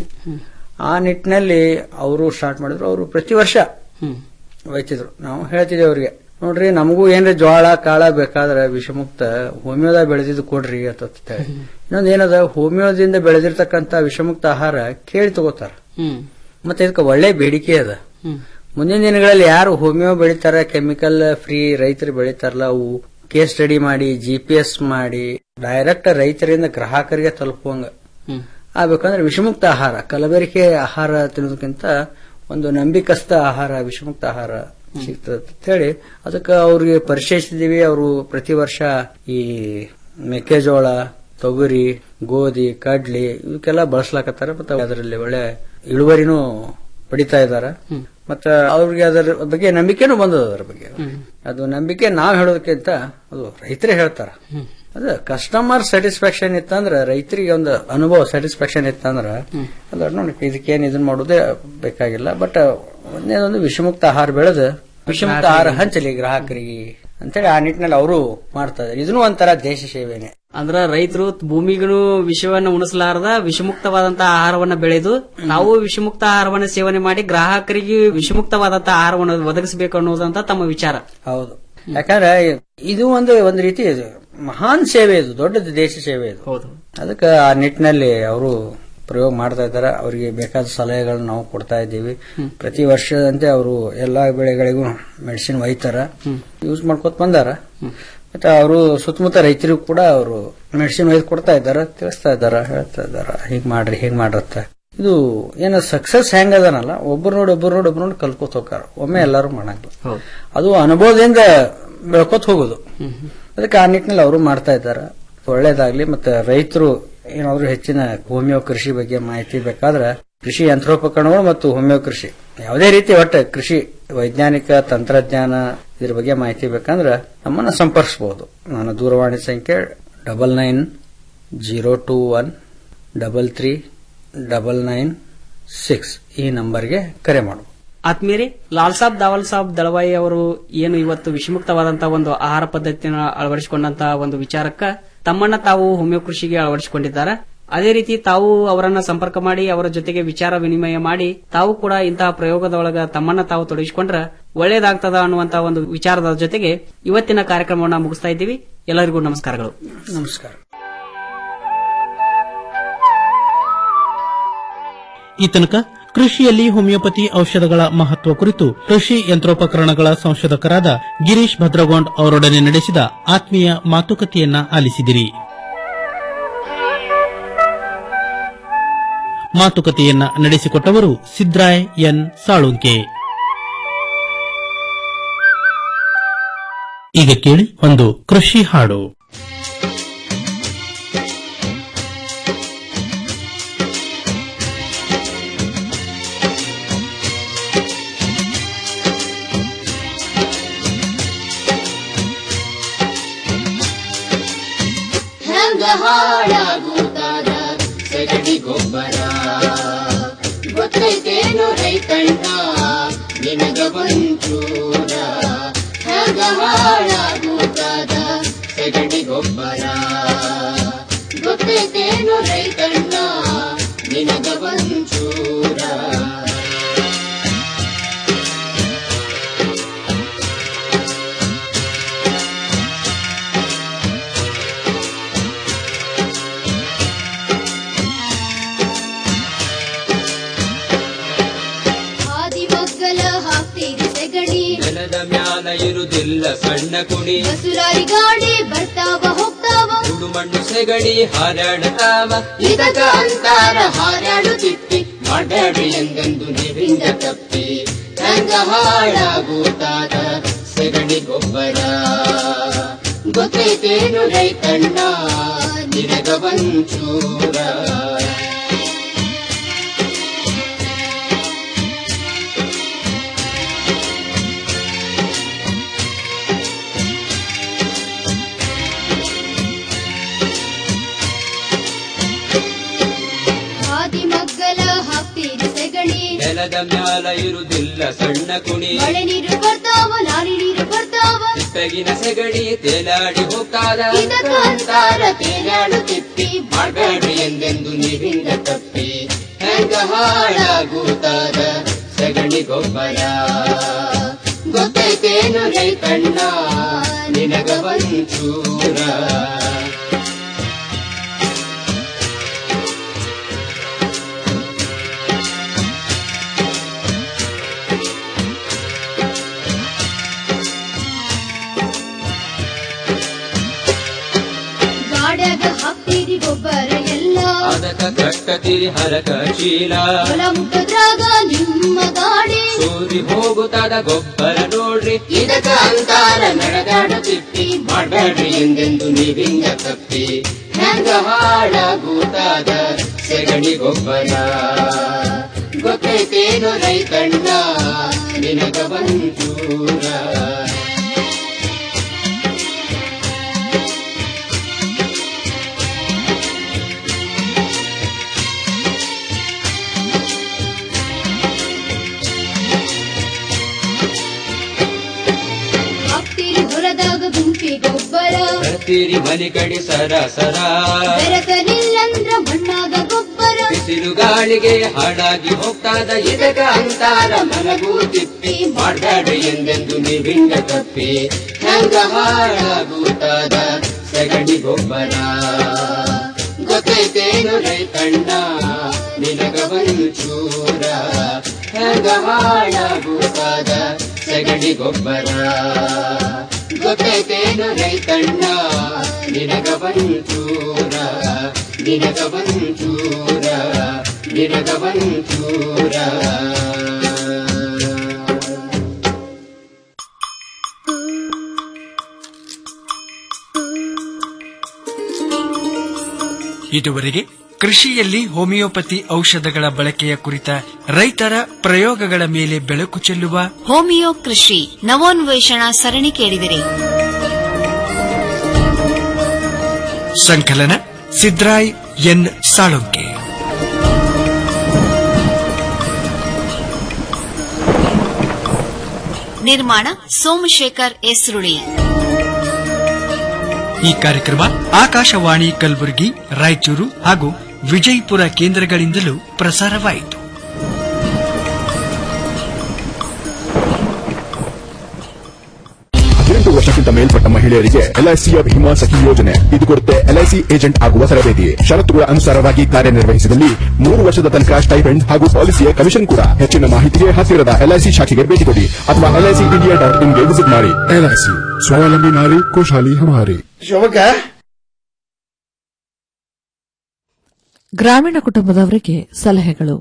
ಆ ನಿಟ್ಟಿನಲ್ಲಿ ಅವರು ಸ್ಟಾರ್ಟ್ ಮಾಡಿದ್ರು ಅವರು ಪ್ರತಿ ವರ್ಷ ಒಯ್ತಿದ್ರು ನಾವು ಹೇಳ್ತಿದ್ದೇವೆ ಅವ್ರಿಗೆ ನೋಡ್ರಿ ನಮಗೂ ಏನ್ರಿ ಜೋಳ ಕಾಳ ಬೇಕಾದ್ರೆ ವಿಷಮುಕ್ತ ಹೋಮಿಯೋದ ಬೆಳೆದಿದ್ದು ಕೊಡ್ರಿ ಅಂತ ಹೇಳಿ ಇನ್ನೊಂದ್ ಏನದ ಹೋಮಿಯೋದಿಂದ ಬೆಳೆದಿರ್ತಕ್ಕಂತ ವಿಷಮುಕ್ತ ಆಹಾರ ಕೇಳಿ ತಗೋತಾರ ಮತ್ತೆ ಇದಕ್ಕೆ ಒಳ್ಳೆ ಬೇಡಿಕೆ ಅದ ಮುಂದಿನ ದಿನಗಳಲ್ಲಿ ಯಾರು ಹೋಮಿಯೋ ಬೆಳಿತಾರ ಕೆಮಿಕಲ್ ಫ್ರೀ ರೈತರು ಬೆಳಿತಾರಲ್ಲ ಅವು ಕೇಸ್ ಸ್ಟಡಿ ಮಾಡಿ ಜಿ ಪಿ ಎಸ್ ಮಾಡಿ ಡೈರೆಕ್ಟ್ ರೈತರಿಂದ ಗ್ರಾಹಕರಿಗೆ ತಲುಪುವಂಗ ಆಗ್ಬೇಕಂದ್ರೆ ವಿಷಮುಕ್ತ ಆಹಾರ ಕಲಬೆರಕೆ ಆಹಾರ ತಿನ್ನೋದಕ್ಕಿಂತ ಒಂದು ನಂಬಿಕಸ್ಥ ಆಹಾರ ವಿಷಮುಕ್ತ ಆಹಾರ ಸಿಗ್ತದೆ ಅಂತ ಹೇಳಿ ಅದಕ್ಕೆ ಅವ್ರಿಗೆ ಪರಿಚಯಿಸಿದೀವಿ ಅವರು ಪ್ರತಿ ವರ್ಷ ಈ ಮೆಕ್ಕೆಜೋಳ ತೊಗರಿ ಗೋಧಿ ಕಡ್ಲಿ ಇವಕ್ಕೆಲ್ಲ ಬಳಸ್ಲಾಕತ್ತಾರ ಮತ್ತೆ ಅದರಲ್ಲಿ ಒಳ್ಳೆ ಇಳುವರಿನೂ ಪಡಿತಾ ಇದಾರ ಮತ್ತ ಅವ್ರಿಗೆ ಅದರ ಬಗ್ಗೆ ನಂಬಿಕೆನೂ ಬಂದದ ಅದರ ಬಗ್ಗೆ ಅದು ನಂಬಿಕೆ ನಾವ್ ಹೇಳೋದಕ್ಕಿಂತ ಅದು ರೈತರೇ ಹೇಳ್ತಾರ ಅದ ಕಸ್ಟಮರ್ ಸ್ಯಾಟಿಸ್ಫ್ಯಾಕ್ಷನ್ ಇತ್ತಂದ್ರ ರೈತರಿಗೆ ಒಂದು ಅನುಭವ ಸ್ಯಾಟಿಸ್ಫ್ಯಾಕ್ಷನ್ ಇತ್ತಂದ್ರ ಅದ ನೋಡಿ ಇದಕ್ಕೇನು ಇದನ್ನ ಮಾಡೋದೇ ಬೇಕಾಗಿಲ್ಲ ಬಟ್ ಒಂದೇದೊಂದು ವಿಷಮುಕ್ತ ಆಹಾರ ಬೆಳೆದು ವಿಷಮುಕ್ತ ಆಹಾರ ಹಂಚಲಿ ಗ್ರಾಹಕರಿಗೆ ಅಂತೇಳಿ ಆ ನಿಟ್ಟಿನಲ್ಲಿ ಅವರು ಮಾಡ್ತಾ ಇದಾರೆ ಇದನ್ನು ಒಂಥರ ದೇಶ ಸೇವೆನೆ ಅಂದ್ರ ರೈತರು ಭೂಮಿಗೂ ವಿಷವನ್ನ ಉಣಿಸಲಾರದ ವಿಷಮುಕ್ತವಾದಂತಹ ಆಹಾರವನ್ನ ಬೆಳೆದು ನಾವು ವಿಷಮುಕ್ತ ಆಹಾರವನ್ನ ಸೇವನೆ ಮಾಡಿ ಗ್ರಾಹಕರಿಗೆ ವಿಷಮುಕ್ತವಾದಂತಹ ಆಹಾರವನ್ನು ಒದಗಿಸಬೇಕು ಅನ್ನೋದಂತ ತಮ್ಮ ವಿಚಾರ ಹೌದು ಯಾಕಂದ್ರೆ ಇದು ಒಂದು ಒಂದು ರೀತಿ ಇದು ಮಹಾನ್ ಸೇವೆ ಇದು ದೊಡ್ಡದು ದೇಶ ಸೇವೆ ಇದು ಹೌದು ಅದಕ್ಕೆ ಆ ನಿಟ್ಟಿನಲ್ಲಿ ಅವರು ಪ್ರಯೋಗ ಮಾಡ್ತಾ ಇದ್ದಾರೆ ಅವರಿಗೆ ಬೇಕಾದ ಸಲಹೆಗಳನ್ನ ನಾವು ಕೊಡ್ತಾ ಇದ್ದೀವಿ ಪ್ರತಿ ವರ್ಷದಂತೆ ಅವರು ಎಲ್ಲಾ ಬೆಳೆಗಳಿಗೂ ಮೆಡಿಸಿನ್ ಒಯ್ತಾರ ಯೂಸ್ ಮಾಡ್ಕೊತ ಬಂದಾರ ಮತ್ತೆ ಅವರು ಸುತ್ತಮುತ್ತ ರೈತರಿಗೂ ಕೂಡ ಅವರು ಮೆಡಿಸಿನ್ ಒಯ್ದು ಕೊಡ್ತಾ ಇದ್ದಾರೆ ತಿಳಿಸ್ತಾ ಇದ್ದಾರ ಹೇಳ್ತಾ ಇದ್ದಾರ ಹೀಗ್ ಮಾಡ್ರಿ ಹೀಗ್ ಮಾಡ್ರತ್ತ ಇದು ಏನು ಸಕ್ಸಸ್ ಹೆಂಗ್ ಅದನಲ್ಲ ಒಬ್ರು ನೋಡಿ ಒಬ್ರು ನೋಡಿ ಒಬ್ರು ನೋಡಿ ಕಲ್ಕೋತ ಹೋಗಾರ ಒಮ್ಮೆ ಎಲ್ಲಾರು ಮಾಡಂಗಿಲ್ಲ ಅದು ಅನುಭವದಿಂದ ಬೆಳ್ಕೋತ ಹೋಗೋದು ಅದಕ್ಕೆ ಆ ನಿಟ್ಟಿನಲ್ಲಿ ಅವರು ಮಾಡ್ತಾ ಇದ್ದಾರೆ ಒಳ್ಳೇದಾಗ್ಲಿ ಮತ್ತೆ ರೈತರು ಏನಾದ್ರು ಹೆಚ್ಚಿನ ಹೋಮಿಯೋ ಕೃಷಿ ಬಗ್ಗೆ ಮಾಹಿತಿ ಬೇಕಾದ್ರೆ ಕೃಷಿ ಯಂತ್ರೋಪಕರಣಗಳು ಮತ್ತು ಹೋಮಿಯೋ ಕೃಷಿ ಯಾವುದೇ ರೀತಿ ಒಟ್ಟು ಕೃಷಿ ವೈಜ್ಞಾನಿಕ ತಂತ್ರಜ್ಞಾನ ಇದ್ರ ಬಗ್ಗೆ ಮಾಹಿತಿ ಬೇಕಂದ್ರೆ ನಮ್ಮನ್ನ ಸಂಪರ್ಕಿಸಬಹುದು ನನ್ನ ದೂರವಾಣಿ ಸಂಖ್ಯೆ double nine zero two one double three double nine six ಈ ನಂಬರ್ಗೆ ಕರೆ ಮಾಡಬಹುದು ಆತ್ಮೀಯರೇ ಲಾಲ್ ಸಾಬ್ ದಾವಲ್ ಸಾಬ್ ದಳವಾಯಿ ಅವರು ಏನು ಇವತ್ತು ವಿಷಮುಕ್ತವಾದಂತಹ ಒಂದು ಆಹಾರ ಪದ್ಧತಿಯನ್ನು ಅಳವಡಿಸಿಕೊಂಡಂತಹ ಒಂದು ವಿಚಾರಕ್ಕ ತಮ್ಮನ್ನ ತಾವು ಹೋಮಿಯೋ ಕೃಷಿಗೆ ಅಳವಡಿಸಿಕೊಂಡಿದ್ದಾರೆ ಅದೇ ರೀತಿ ತಾವು ಅವರನ್ನ ಸಂಪರ್ಕ ಮಾಡಿ ಅವರ ಜೊತೆಗೆ ವಿಚಾರ ವಿನಿಮಯ ಮಾಡಿ ತಾವು ಕೂಡ ಇಂತಹ ಪ್ರಯೋಗದೊಳಗ ತಮ್ಮನ್ನ ತಾವು ತೊಡಗಿಸಿಕೊಂಡ್ರ ಒಳ್ಳೇದಾಗ್ತದ ಅನ್ನುವಂತಹ ಒಂದು ವಿಚಾರದ ಜೊತೆಗೆ ಇವತ್ತಿನ ಕಾರ್ಯಕ್ರಮವನ್ನ ಮುಗಿಸ್ತಾ ಇದ್ದೀವಿ ಎಲ್ಲರಿಗೂ ನಮಸ್ಕಾರಗಳು ನಮಸ್ಕಾರ ಈ ತನಕ ಕೃಷಿಯಲ್ಲಿ ಹೋಮಿಯೋಪತಿ ಔಷಧಗಳ ಮಹತ್ವ ಕುರಿತು ಕೃಷಿ ಯಂತ್ರೋಪಕರಣಗಳ ಸಂಶೋಧಕರಾದ ಗಿರೀಶ್ ಭದ್ರಗೋಂಡ್ ಅವರೊಡನೆ ನಡೆಸಿದ ಆತ್ಮೀಯ ಮಾತುಕತೆಯನ್ನ ಆಲಿಸಿದಿರಿ ಮಾತುಕತೆಯನ್ನ ನಡೆಸಿಕೊಟ್ಟವರು ಸಿದ್ರಾಯ್ ಎನ್ ಸಾಳುಂಕೆ ಈಗ ಕೇಳಿ ಒಂದು ಕೃಷಿ ಹಾಡು ಹೆಂಗ ಹಾಳಾಗುತ್ತಾದ ಸಗಣಿ ಗೊಬ್ಬರ ಗೊತ್ತೈತೇನು ರೈತಣ್ಣ ನಿನಗ ಒಂಚೂರ ಹೆಂಗ ಹಾಳಾಗುತ್ತಾದ ಸಗಣಿ ಗೊಬ್ಬರ ಗೊತ್ತೈತೇನು ರೈತಣ್ಣ ನಿನಗ ಒಂಚೂರ ಹಾದಿ ಮಗ್ಗಲ ಹಾಕ್ತೀರಿ ಸೆಗಣಿ ನೆಲದ ಮ್ಯಾಲ ಇರುದಿಲ್ಲ ಸಣ್ಣ ಕುಡಿ ಬಸುರಾರಿ ಗಾಡಿ ಬರ್ತಾವ ಹೋಗ್ತಾವ ಸುಡು ಮಣ್ಣು ಸೆಗಡಿ ಹಾರಾಡತಾವ ಇದಕ ಅಂತಾರ ಹಾರಾಡುತ್ತಿತ್ತಿ ಮಾಡಬೇಡಿ ಎಂದೆಂದು ನೀವಿಂದ ತಪ್ಪಿ ಹೆಂಗ ಹಾಳಾಗುತ್ತಾದ ಸೆಗಣಿ ಗೊಬ್ಬರ ಗೊತ್ತೈತೇನು ರೈತಣ್ಣ ನಿನಗ ಒಂಚೂರ ಹಾದಿ ಮಗ್ಗಲ ಹಾಕ್ತೀರಿ ಸೆಗಣಿ ನೆಲದ ಮ್ಯಾಲ ಇರುದಿಲ್ಲ ಸಣ್ಣ ಕುಣಿ ಮಳೆ ನೀರು ಬರ್ತಾವ ಲಾರಿ ನೀರು ಬರ್ತಾವ ತೆಗಿನ ಸೆಗಡಿ ತೇಲಾಡಿ ಹೋಗ್ತಾದ ಇದಕ ಅಂತಾರ ತೇಲಾಡುತ್ತಿತ್ತಿ ಮಾಡಬೇಡಿ ಎಂದೆಂದು ನೀವಿಂದ ತಪ್ಪಿ ಹೆಂಗ ಹಾಳಾಗುತ್ತಾದ ಸಗಣಿ ಗೊಬ್ಬರ ಗೊತ್ತೈತೇನು ರೈತಣ್ಣ ನಿನಗ ಒಂಚೂರ ಗಾಡ್ಯಾಗ ಹಾಕ್ತೀರಿ ಗೊಬ್ಬರ ಎಲ್ಲ ಅದಕ್ಕ ಕಟ್ಟತಿರಿ ಹರಕ ಚೀಲ ಹೊಲ ಮುಟ್ಟದ್ರಾಗ ನಿಮ್ಮ ಗಾಡಿ ಸೂರಿ ಹೋಗುತ್ತಾದ ಗೊಬ್ಬರ ನೋಡ್ರಿ ಇದಕ ಅಂತಾರ ನಡೆದಾಡುತ್ತಿತ್ತಿ ಮಾಡಬೇಡಿ ಎಂದೆಂದು ನೀವಿಂದ ತಪ್ಪಿ ಹೆಂಗ ಹಾಳಾಗುತ್ತಾದ ಸೆಗಣಿ ಗೊಬ್ಬರ ಗೊತ್ತೈತೇನು ರೈತಣ್ಣ ನಿನಗ ಒಂಚೂರ ಹಾಕ್ತೀರಿ ಹೊಲದಾಗ ಗುಂಪಿ ಗೊಬ್ಬರ ಬರ್ತೀರಿ ಮನೆ ಕಡೆ ಸರ ಸರ ಬೆರಕಲಿಲ್ಲಂದ್ರ ಮಣ್ಣಾಗ ಗೊಬ್ಬರ ಬಿಸಿಲು ಗಾಳಿಗೆ ಹಾಳಾಗಿ ಹೋಗ್ತಾದ ಇದಕ ಅಂತಾರ ಮನಗೂ ತಿಪ್ಪಿ ಮಾಡಬೇಡಿ ಎಂದೆಂದು ನೀವಿಂದ ತಪ್ಪಿ ಹೆಂಗ ಹಾಳಾಗುತ್ತಾದ ಸಗಣಿ ಗೊಬ್ಬರ ಗೊತ್ತೈತೇನು ರೈತಣ್ಣ ನಿನಗ ಒಂಚೂರ ಹೆಂಗ ಹಾಳಾಗುತ್ತಾದ ಸಗಣಿ ಗೊಬ್ಬರ ಗೊತ್ತೈತೇನು ರೈತಣ್ಣ ನಿನಗ ಒಂಚೂರ ನಿನಗ ಒಂಚೂರ ನಿನಗ ಒಂಚೂರ ಇದುವರೆಗೆ ಕೃಷಿಯಲ್ಲಿ ಹೋಮಿಯೋಪತಿ ಔಷಧಗಳ ಬಳಕೆಯ ಕುರಿತ ರೈತರ ಪ್ರಯೋಗಗಳ ಮೇಲೆ ಬೆಳಕು ಚೆಲ್ಲುವ ಹೋಮಿಯೋ ಕೃಷಿ ನವೋನ್ವೇಷಣಾ ಸರಣಿ ಕೇಳಿದಿರಿ ಸಂಕಲನ ಸಿದ್ರಾಯ್ ಎನ್ ಸಾಳುಂಕೆ ನಿರ್ಮಾಣ ಸೋಮಶೇಖರ್ ಎಸ್ರುಳಿ ಈ ಕಾರ್ಯಕ್ರಮ ಆಕಾಶವಾಣಿ ಕಲಬುರಗಿ ರಾಯಚೂರು ಹಾಗೂ ವಿಜಯಪುರ ಕೇಂದ್ರಗಳಿಂದಲೂ ಪ್ರಸಾರವಾಯಿತು ಹದಿನೆಂಟು ವರ್ಷಕ್ಕಿಂತ ವರ್ಷಕ್ಕಿಂತ ಮೇಲ್ಪಟ್ಟ ಮಹಿಳೆಯರಿಗೆ ಎಲ್ಐಸಿಯ ಭೀಮಾ ಸಖಿ ಯೋಜನೆ ಇದು ಕೊಡುತ್ತೆ ಎಲ್ಐಸಿ ಏಜೆಂಟ್ ಆಗುವ ತರಬೇತಿ ಷರತ್ತುಗಳ ಅನುಸಾರವಾಗಿ ಕಾರ್ಯನಿರ್ವಹಿಸಿದಲ್ಲಿ ಮೂರು ವರ್ಷದ ತನಕ ಸ್ಟೈಪೆಂಡ್ ಹಾಗೂ ಪಾಲಿಸಿಯ ಕಮಿಷನ್ ಕೂಡ ಹೆಚ್ಚಿನ ಮಾಹಿತಿಗೆ ಹತ್ತಿರದ ಎಲ್ಐಸಿ ಶಾಖೆಗೆ ಭೇಟಿ ಕೊಡಿ ಅಥವಾ ಎಲ್ಐಸಿ ಇಂಡಿಯಾ ಡಾಟ್ ಇನ್ಗೆ ವಿಸಿಟ್ ಮಾಡಿ ಎಲ್ಐಸಿ ಸ್ವಾವಲಂಬಿ ನಾರಿ ಖುಷಹಾಲಿ ಹಮಾರಿ ಶೋಭಕ ಗ್ರಾಮೀಣ ಕುಟುಂಬದವರಿಗೆ ಸಲಹೆಗಳು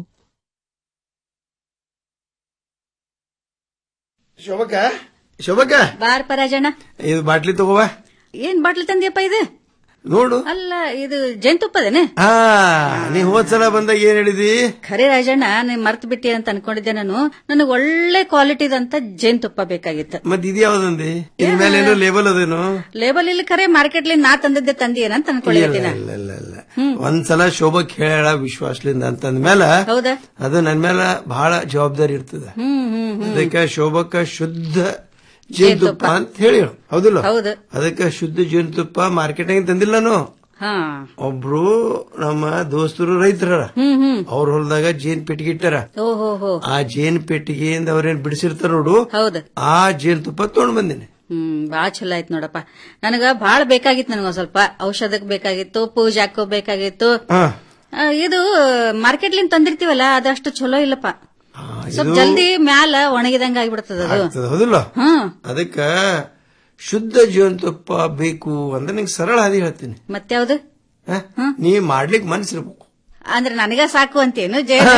ಶೋಭಕ ಶೋಭಕ ಬಾರ್ ಪರಾಜಣ್ಣ ಇದು ಬಾಟ್ಲಿ ತಗೋವಾ ಏನ್ ಬಾಟ್ಲಿ ತಂದಿಯಪ್ಪ ಇದು ನೋಡು ಅಲ್ಲ ಇದು ಜೇನುತುಪ್ಪದೇನೆ ಹಾ ನೀ ಹೋದ್ಸಲ ಬಂದಾಗ ಏನ್ ಹೇಳಿದಿ ಖರೆ ರಾಜಣ್ಣ ನೀನ್ ಮರ್ತ್ ಬಿಟ್ಟಿ ಅಂತ ಅನ್ಕೊಂಡಿದ್ದೆ ನಾನು ನನಗೆ ಒಳ್ಳೆ ಕ್ವಾಲಿಟಿದಂತ ಜೇನುತುಪ್ಪ ಬೇಕಾಗಿತ್ತು ಮತ್ ಇದು ಯಾವ್ದಂದಿ ಇದ್ರ ಮೇಲೆ ಏನೋ ಲೇಬಲ್ ಅದೇನು ಲೇಬಲ್ ಇಲ್ಲಿ ಖರೆ ಮಾರ್ಕೆಟ್ಲಿ ನಾ ತಂದಿದ್ದೆ ತಂದಿಯೇನಂತ ಇಲ್ಲ ಅನ್ಕೊಳ್ಳಿದ್ದೀನಿ ಇಲ್ಲ ಇಲ್ಲ ಇಲ್ಲ ಒಂದ್ಸಲ ಶೋಭಕ್ ಹೇಳ ವಿಶ್ವಾಸಲಿಂದ ಅಂತಂದ ಮೇಲೆ ಹೌದಾ ಅದು ನನ್ ಮೇಲೆ ಬಹಳ ಜವಾಬ್ದಾರಿ ಇರ್ತದ ಹ್ಮ್ ಹ್ಮ್ ಹ್ಮ್ ಅದಕ್ಕೆ ಶೋಭಕ್ಕ ಶುದ್ಧ ಜೇನುತುಪ್ಪ ಅಂತ ಹೇಳಿ ಹೌದಿಲ್ಲ ಹೌದು ಅದಕ್ಕೆ ಶುದ್ಧ ಜೇನುತುಪ್ಪ ಮಾರ್ಕೆಟಿಂಗ್ ತಂದಿಲ್ಲನು ಹಾ ಒಬ್ರು ನಮ್ಮ ದೋಸ್ತರು ರೈತರ ಹ್ಮ್ ಹ್ಮ್ ಅವ್ರ ಹೊಲದಾಗ ಜೇನ್ ಪೆಟ್ಟಿಗೆ ಇಟ್ಟಾರ ಓಹೋ ಹೋ ಆ ಜೇನ್ ಪೆಟ್ಟಿಗೆಯಿಂದ ಅವ್ರೇನ್ ಬಿಡಿಸಿರ್ತಾರ ನೋಡು ಹೌದು ಆ ಜೇನುತುಪ್ಪ ತಗೊಂಡ್ ಬಂದೇನೆ ಹ್ಮ್ ಬಾಳ ಚಲೋ ಆಯ್ತು ನೋಡಪ್ಪ ನನಗ ಬಾಳ ಬೇಕಾಗಿತ್ತು ನನಗ ಸ್ವಲ್ಪ ಔಷಧಕ್ ಬೇಕಾಗಿತ್ತು ಪೂಜಾಕ್ಕೂ ಬೇಕಾಗಿತ್ತು ಹಾ ಆ, ಇದು ಮಾರ್ಕೆಟ್ಲಿಂದ ತಂದಿರ್ತೀವಲ್ಲ ಅದಷ್ಟು ಚಲೋ ಇಲ್ಲಪ್ಪ ಸ್ವಲ್ಪ ಇದು- ಜಲ್ದಿ ಮ್ಯಾಲ ಒಣಗಿದಂಗ ಆಗಿಬಿಡ್ತದ ಅದು ಆಗ್ತದ ಹೌದಿಲ್ಲ ಹ್ಮ್ ಅದಕ್ಕ ಶುದ್ಧ ಜೇನುತುಪ್ಪ ಬೇಕು ಅಂದ್ರೆ ನಿಂಗೆ ಸರಳ ಹಾದಿ ಹೇಳ್ತೀನಿ ಮತ್ಯಾವ್ದು ಹ? ನೀ ಮಾಡ್ಲಿಕ್ ಮನ್ಸಿರ್ಬೇಕು ಅಂದ್ರೆ ನನಗ ಸಾಕು ಅಂತೇನು ಜೇನ್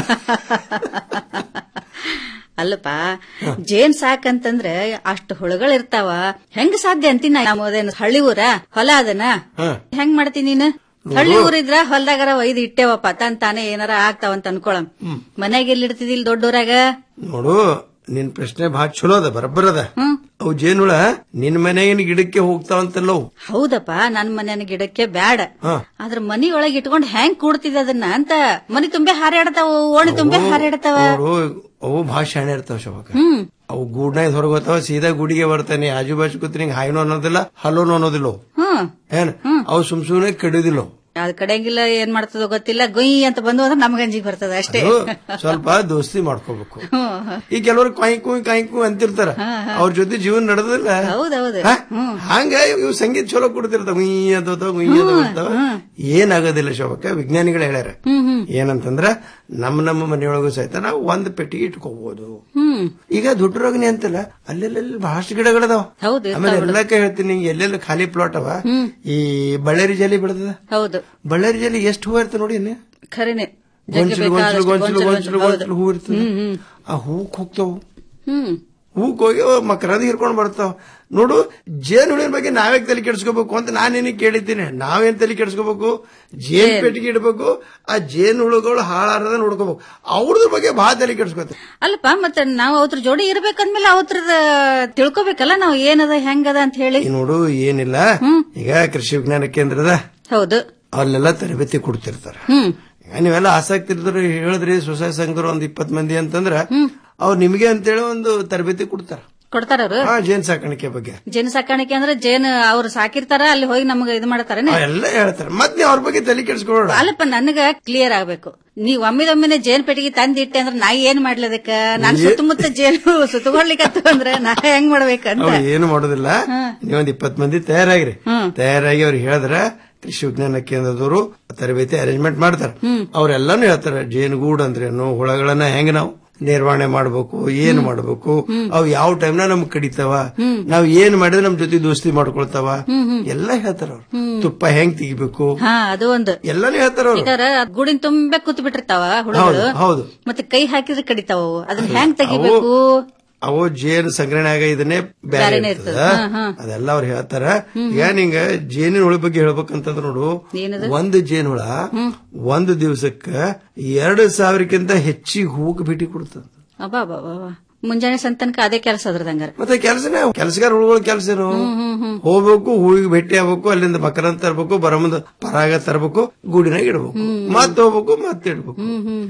ಅಲ್ಲಪ್ಪ ಜೇನ್ ಸಾಕಂತಂದ್ರೆ ಅಷ್ಟು ಹುಳುಗಳಿರ್ತಾವ ಹೆಂಗ್ ಸಾಧ್ಯ ಅಂತೀನಿ ನಮ್ಮದೇನು ಹಳ್ಳಿ ಊರ ಹೊಲ ಅದನ ಹೆಂಗ್ ಮಾಡ್ತೀನಿ ನೀನು ಹಳ್ಳಿ ಊರಿದ್ರ ಹೊಲ್ದಾಗರ ಒಯ್ದು ಇಟ್ಟೇವಪ್ಪ ತನ್ ತಾನೇ ಏನಾರ ಆಗ್ತಾವಂತ ಅನ್ಕೊಳಂ ಮನ್ಯಾಗ ಎಲ್ಲಿ ಇಡ್ತಿದಿಲ್ ದೊಡ್ಡೂರಾಗ ನೋಡು ನಿನ್ ಪ್ರಶ್ನೆ ಬಹಳ ಚಲೋ ಅದ ಬರಬ್ಬರದ ಅವು ಜೇನುಳ ನಿನ್ ಮನೆಗಿನ ಗಿಡಕ್ಕೆ ಹೋಗ್ತಾವಂತಲ್ಲ ಅವು ಹೌದಪ್ಪ ನನ್ ಮನೆಯ ಗಿಡಕ್ಕೆ ಬ್ಯಾಡ ಹಾ. ಆದ್ರ ಮನಿ ಒಳಗ್ ಇಟ್ಕೊಂಡ್ ಹೆಂಗ್ ಕೂಡ್ತಿದ ಅದನ್ನ ಅಂತ ಮನಿ ತುಂಬೆ ಹಾರಾಡ್ತಾವ ಓಣಿ ತುಂಬೆ ಹಾರಾಡ್ತಾವ ನೋಡು ಅವು ಭಾಳ ಶಾಣೆ ಇರ್ತಾವ ಶೋಭಕ ಹ್ಮ್ ಅವು ಗೂಡ್ನಾಗ ಹೊರಗೋತಾವ ಸೀದಾ ಗುಡಿಗೆ ಬರ್ತಾನೆ ಆಜು ಬಾಜು ಕೂತ್ ನಿಂಗೆ ಹಾಯ್ನೋ ಅನ್ನೋದಿಲ್ಲ ಹಲೋನು ಅನ್ನೋದಿಲ್ಲ ಅವು ಹ್ಮ್ ಏನ್ ಅವು ಸುಮ್ ಸುಮ್ನೆ ಕಡಿಯೋದಿಲ್ಲ ಅವು. ಅದ್ ಕಡೆಗಿಲ್ಲ ಏನ್ ಮಾಡ್ತದೋ ಗೊತ್ತಿಲ್ಲ ಗೊಯ್ ಅಂತ ಬಂದು ಅಂದ್ರೆ ನಮ್ಗ ಅಂಜಿಗೆ ಬರ್ತದ ಅಷ್ಟೇ ಅದು ಸ್ವಲ್ಪ ದೋಸ್ತಿ ಮಾಡ್ಕೋಬೇಕು ಹ್ಮ್. ಈ ಕೆಲವರು ಕಾಯ್ಕು ಕಾಯ್ಕು ಅಂತಿರ್ತಾರ ಅವ್ರ ಜೊತೆ ಜೀವನ ನಡೆದಿಲ್ಲ ಹೌದೌದು ಹಂಗ ಇವ್ ಸಂಗೀತ ಚಲೋ ಕೊಡ್ತಿರ್ತಾವ ಗುಯ್ ಅಂತ ಗುಯ್ ಅಂತ ಬರ್ತಾವ ಏನಾಗೋದಿಲ್ಲ ಶೋಭಕ್ಕ ವಿಜ್ಞಾನಿಗಳು ಹೇಳ್ಯಾರ ಹ್ಮ್ ಹ್ಮ್ ಏನಂತಂದ್ರ ನಮ್ಮ ನಮ್ಮ ಮನೆಯೊಳಗೂ ಸಹಿತ ನಾವು ಒಂದ್ ಪೆಟ್ಟಿಗೆ ಇಟ್ಕೋಬಹುದು ಹ್ಮ್ ಈಗ ದುಡ್ಡರೋಗನಿ ಅಂತಲ್ಲ ಅಲ್ಲೆಲ್ಲ ಬಹಳಷ್ಟು ಗಿಡಗಳದಾವ ಹೌದು ಆಮೇಲೆ ಇರ್ತಾವ್ ಬಿಡು. ಎಲ್ಲಕ್ಕ ಹೇಳ್ತೀನಿ ನಿಂಗೆ ಎಲ್ಲೆಲ್ಲ ಖಾಲಿ ಪ್ಲಾಟ್ ಅವ ಹ್ಮ್. ಈ ಬಳ್ಳಾರಿ ಜಲಿ ಬೆಳೆದ ಹೌದು ಬಳ್ಳಾರಿ ಜಲಿ ಎಷ್ಟು ಹೂವ ಇರ್ತದೆ ನೋಡಿ ಇಲ್ಲಿ ಖರೇನೆ ಜಗ್ಗಿ ಗೊಂಚಲು ಗೊಂಚಲು ಬೇಕಾದಷ್ಟು ಗೊಂಚಲು ಗೊಂಚಲು ಗೊಂಚಲು ಹೌದು. ಗೊಂಚಲು ಹೂ ಇರ್ತದೆ ಹ್ಮ್, ಹ್ಮ್. ಆ ಹೂಕ್ ಹೋಗ್ತಾವು ಹ್ಮ್ ಹೂಕ್ ಹೋಗಿ ಅವ್ ಮಕರಂದ ಹಿರ್ಕೊಂಡ್ ಬರ್ತಾವ ನೋಡು ಜೇನುಳಿನ ಬಗ್ಗೆ ನಾವೇ ತಲೆ ಕೆಡಿಸ್ಕೋಬೇಕು ಅಂತ ನಾನೇನಿಗೆ ಕೇಳಿದ್ದೀನಿ ನಾವೇನ್ ತಲೆ ಕೆಡಿಸ್ಕೋಬೇಕು ಜೇನ್ ಪೆಟ್ಟಿಗೆ ಇಡಬೇಕು ಆ ಜೇನು ಹುಳುಗಳು ಹಾಳಾರದ ನೋಡ್ಕೋಬೇಕು ಅವ್ರದ್ರ ಬಗ್ಗೆ ಬಹಳ ತಲೆ ಕೆಡಿಸ್ಕೋತ ಅಲ್ಲಪ್ಪ ಮತ್ತೆ ನಾವು ಅವ್ರ ಜೋಡಿ ಇರ್ಬೇಕಂದ್ಮೇಲೆ ಅವ್ರದ ತಿಳ್ಕೊಬೇಕಲ್ಲ ನಾವು ಏನದ ಹೆಂಗದ ಅಂತ ಹೇಳಿ ನೋಡು ಏನಿಲ್ಲ ಈಗ ಕೃಷಿ ವಿಜ್ಞಾನ ಕೇಂದ್ರದ ಹೌದು ಅಲ್ಲೆಲ್ಲ ತರಬೇತಿ ಕೊಡ್ತಿರ್ತಾರ ಹ್ಮ್ ಈಗ ನೀವೆಲ್ಲ ಆಸಕ್ತಿ ಇದ್ರೆ ಹೇಳಿದ್ರಿ ಸ್ವಸಹಾಯ ಸಂಘರು ಒಂದ್ ಇಪ್ಪತ್ ಮಂದಿ ಅಂತಂದ್ರ ಅವ್ರು ನಿಮ್ಗೆ ಅಂತೇಳಿ ಒಂದು ತರಬೇತಿ ಕೊಡ್ತಾರ ಕೊಡ್ತಾರ ಅವ್ರು ಆ ಜೇನ್ ಸಾಕಾಣಿಕೆ ಬಗ್ಗೆ ಜೇನು ಸಾಕಾಣಿಕೆ ಅಂದ್ರೆ ಜೇನು ಅವ್ರು ಸಾಕಿರ್ತಾರ ಅಲ್ಲಿ ಹೋಗಿ ನಮ್ಗ ಇದು ಮಾಡ್ತಾರೇನೆ ಆ, ಎಲ್ಲ ಹೇಳ್ತಾರೆ ಮತ್ ನೀವು ಅವ್ರ ಬಗ್ಗೆ ತಲೆ ಕೆಡಿಸ್ಕೊಬೇಡ ಅಲ್ಲಪ್ಪ ನನಗ ಕ್ಲಿಯರ್ ಆಗ್ಬೇಕು ನೀವ್ ಒಮ್ಮಿದೊಮ್ಮಿನ ಜೇನ್ ಪೆಟ್ಟಿಗೆ ತಂದಿಟ್ಟೆ ಅಂದ್ರೆ ನಾ ಏನ್ ಮಾಡ್ಲದಕ್ಕ ನಾನ್ ಏ- ಸುತ್ತಮುತ್ತ ಜೇನು ಸುತ್ತಗೊಳ್ಲಿಕ್ಕೆ ಅಂದ್ರೆ ನಾ ಹೆಂಗ್ ಮಾಡ್ಬೇಕಂತ ಅವ್ರು ಏನು ಮಾಡೋದಿಲ್ಲ ನೀವೊಂದ್ ಇಪ್ಪತ್ ಮಂದಿ ತಯಾರಾಗಿರಿ ತಯಾರಾಗಿ ಅವ್ರಿಗೆ ಹೇಳಿದ್ರ ಕೃಷಿ ವಿಜ್ಞಾನ ಕೇಂದ್ರದವರು ತರಬೇತಿ ಅರೇಂಜ್ಮೆಂಟ್ ಮಾಡ್ತಾರ ಅವ್ರೆಲ್ಲಾನು ಹೇಳ್ತಾರ ಜೇನುಗೂಡ್ ಅಂದ್ರೇನು ಹುಳಗಳನ್ನ ಹೆಂಗ್ ನಾವು ನಿರ್ವಹಣೆ ಮಾಡ್ಬೇಕು ಏನ್ ಮಾಡ್ಬೇಕು ಅವು ಯಾವ ಟೈಮ್ನ ನಮ್ಗ್ ಕಡಿತಾವ ನಾವ್ ಏನ್ ಮಾಡಿದ್ರೆ ನಮ್ ಜೊತೆ ದೋಸ್ತಿ ಮಾಡ್ಕೊಳ್ತಾವ ಎಲ್ಲ ಹೇಳ್ತಾರ ಅವ್ರು ತುಪ್ಪ ಹೆಂಗ್ ತೆಗಿಬೇಕು ಹಾ ಅದು ಒಂದು ಎಲ್ಲಾನು ಹೇಳ್ತಾರ ಅವ್ರು ಈಗ ಗೂಡಿನ ತುಂಬೆ ಕೂತ್ ಬಿಟ್ಟಿರ್ತಾವ ಹುಳುಗಳು ಹೌದು ಹೌದು ಮತ್ತೆ ಕೈ ಹಾಕಿದ್ರೆ ಕಡಿತಾವ ಅವು. ಅದನ್ನ ಹೆಂಗ್ ತೆಗಿಬೇಕು ಅವು ಜೇನು ಸಂಗ್ರಹಣೆ ಆಗ ಇದನ್ನೇ ಬ್ಯಾರೆ ಬ್ಯಾರೆನೇ ಇರ್ತದ ಇರ್ತದ. ಹಾ, ಹಾ. ಅದೆಲ್ಲ ಅವ್ರು ಹೇಳ್ತಾರ ಈಗ ನಿಂಗ ಜೇನಿನ ಹುಳ ಬಗ್ಗೆ ಹೇಳ್ಬೇಕಂತಂದ್ರ ನೋಡು ಏನದು? ಒಂದು ಜೇನು ಹುಳ ಒಂದು ದಿವಸಕ್ಕ ಎರಡು ಸಾವಿರಕ್ಕಿಂತ ಹೆಚ್ಚಿಗೆ ಹೂಕ್ ಭೇಟಿ ಕೊಡ್ತದ ಅಬ್ಬಾ ಅಬ್ಬಾ ಅಬ್ಬಾ. ಮುಂಜಾನೆ ಸಂತನಕ ಅದೇ ಕೆಲಸ ಅದ್ರದಂಗಾರ ಮತ್ತೆ ಕೆಲಸನೇ ಕೆಲಸಗಾರ ಹುಳುಗಳ ಕೆಲಸ ಏನು ಹೋಗ್ಬೇಕು ಹೂವಿಗೆ ಭೇಟಿ ಆಗ್ಬೇಕು ಅಲ್ಲಿಂದ ಮಕರಂದ ತರ್ಬೇಕು ಬರೋ ಮುಂದೆ ಪರಾಗ ತರ್ಬೇಕು ಗೂಡಿನಾಗ ಇಡ್ಬೇಕು ಮತ್ ಹೋಗ್ಬೇಕು ಮತ್ ಇಡ್ಬೇಕು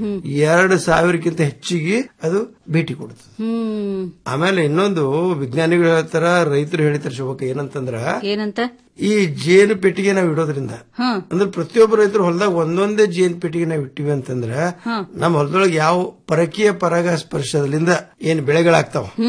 ಎರಡು ಸಾವಿರಕ್ಕಿಂತ ಹೆಚ್ಚಿಗೆ ಅದು ಭೇಟಿ ಕೊಡ್ತದೆ ಹ್ಮ್ ಆಮೇಲೆ ಇನ್ನೊಂದು ವಿಜ್ಞಾನಿಗಳು ಹೇಳ್ತಾರ ರೈತರು ಹೇಳ್ತಾರ ಶುಭಕ ಏನಂತಂದ್ರ ಏನಂತ ಈ ಜೇನು ಪೆಟ್ಟಿಗೆ ನಾವ್ ಇಡೋದ್ರಿಂದ ಹ್ಮ್ ಅಂದ್ರೆ ಪ್ರತಿಯೊಬ್ಬ ರೈತರು ಹೊಲದಾಗ ಒಂದೊಂದೇ ಜೇನು ಪೆಟ್ಟಿಗೆ ನಾವ್ ಇಟ್ಟಿವಿ ಅಂತಂದ್ರ ಹ್ಮ್ ನಮ್ಮ ಹೊಲದೊಳಗೆ ಯಾವ ಪರಕೀಯ ಪರಾಗ ಸ್ಪರ್ಶದಿಂದ ಏನ್ ಬೆಳೆಗಳಾಗ್ತಾವ ಹ್ಮ್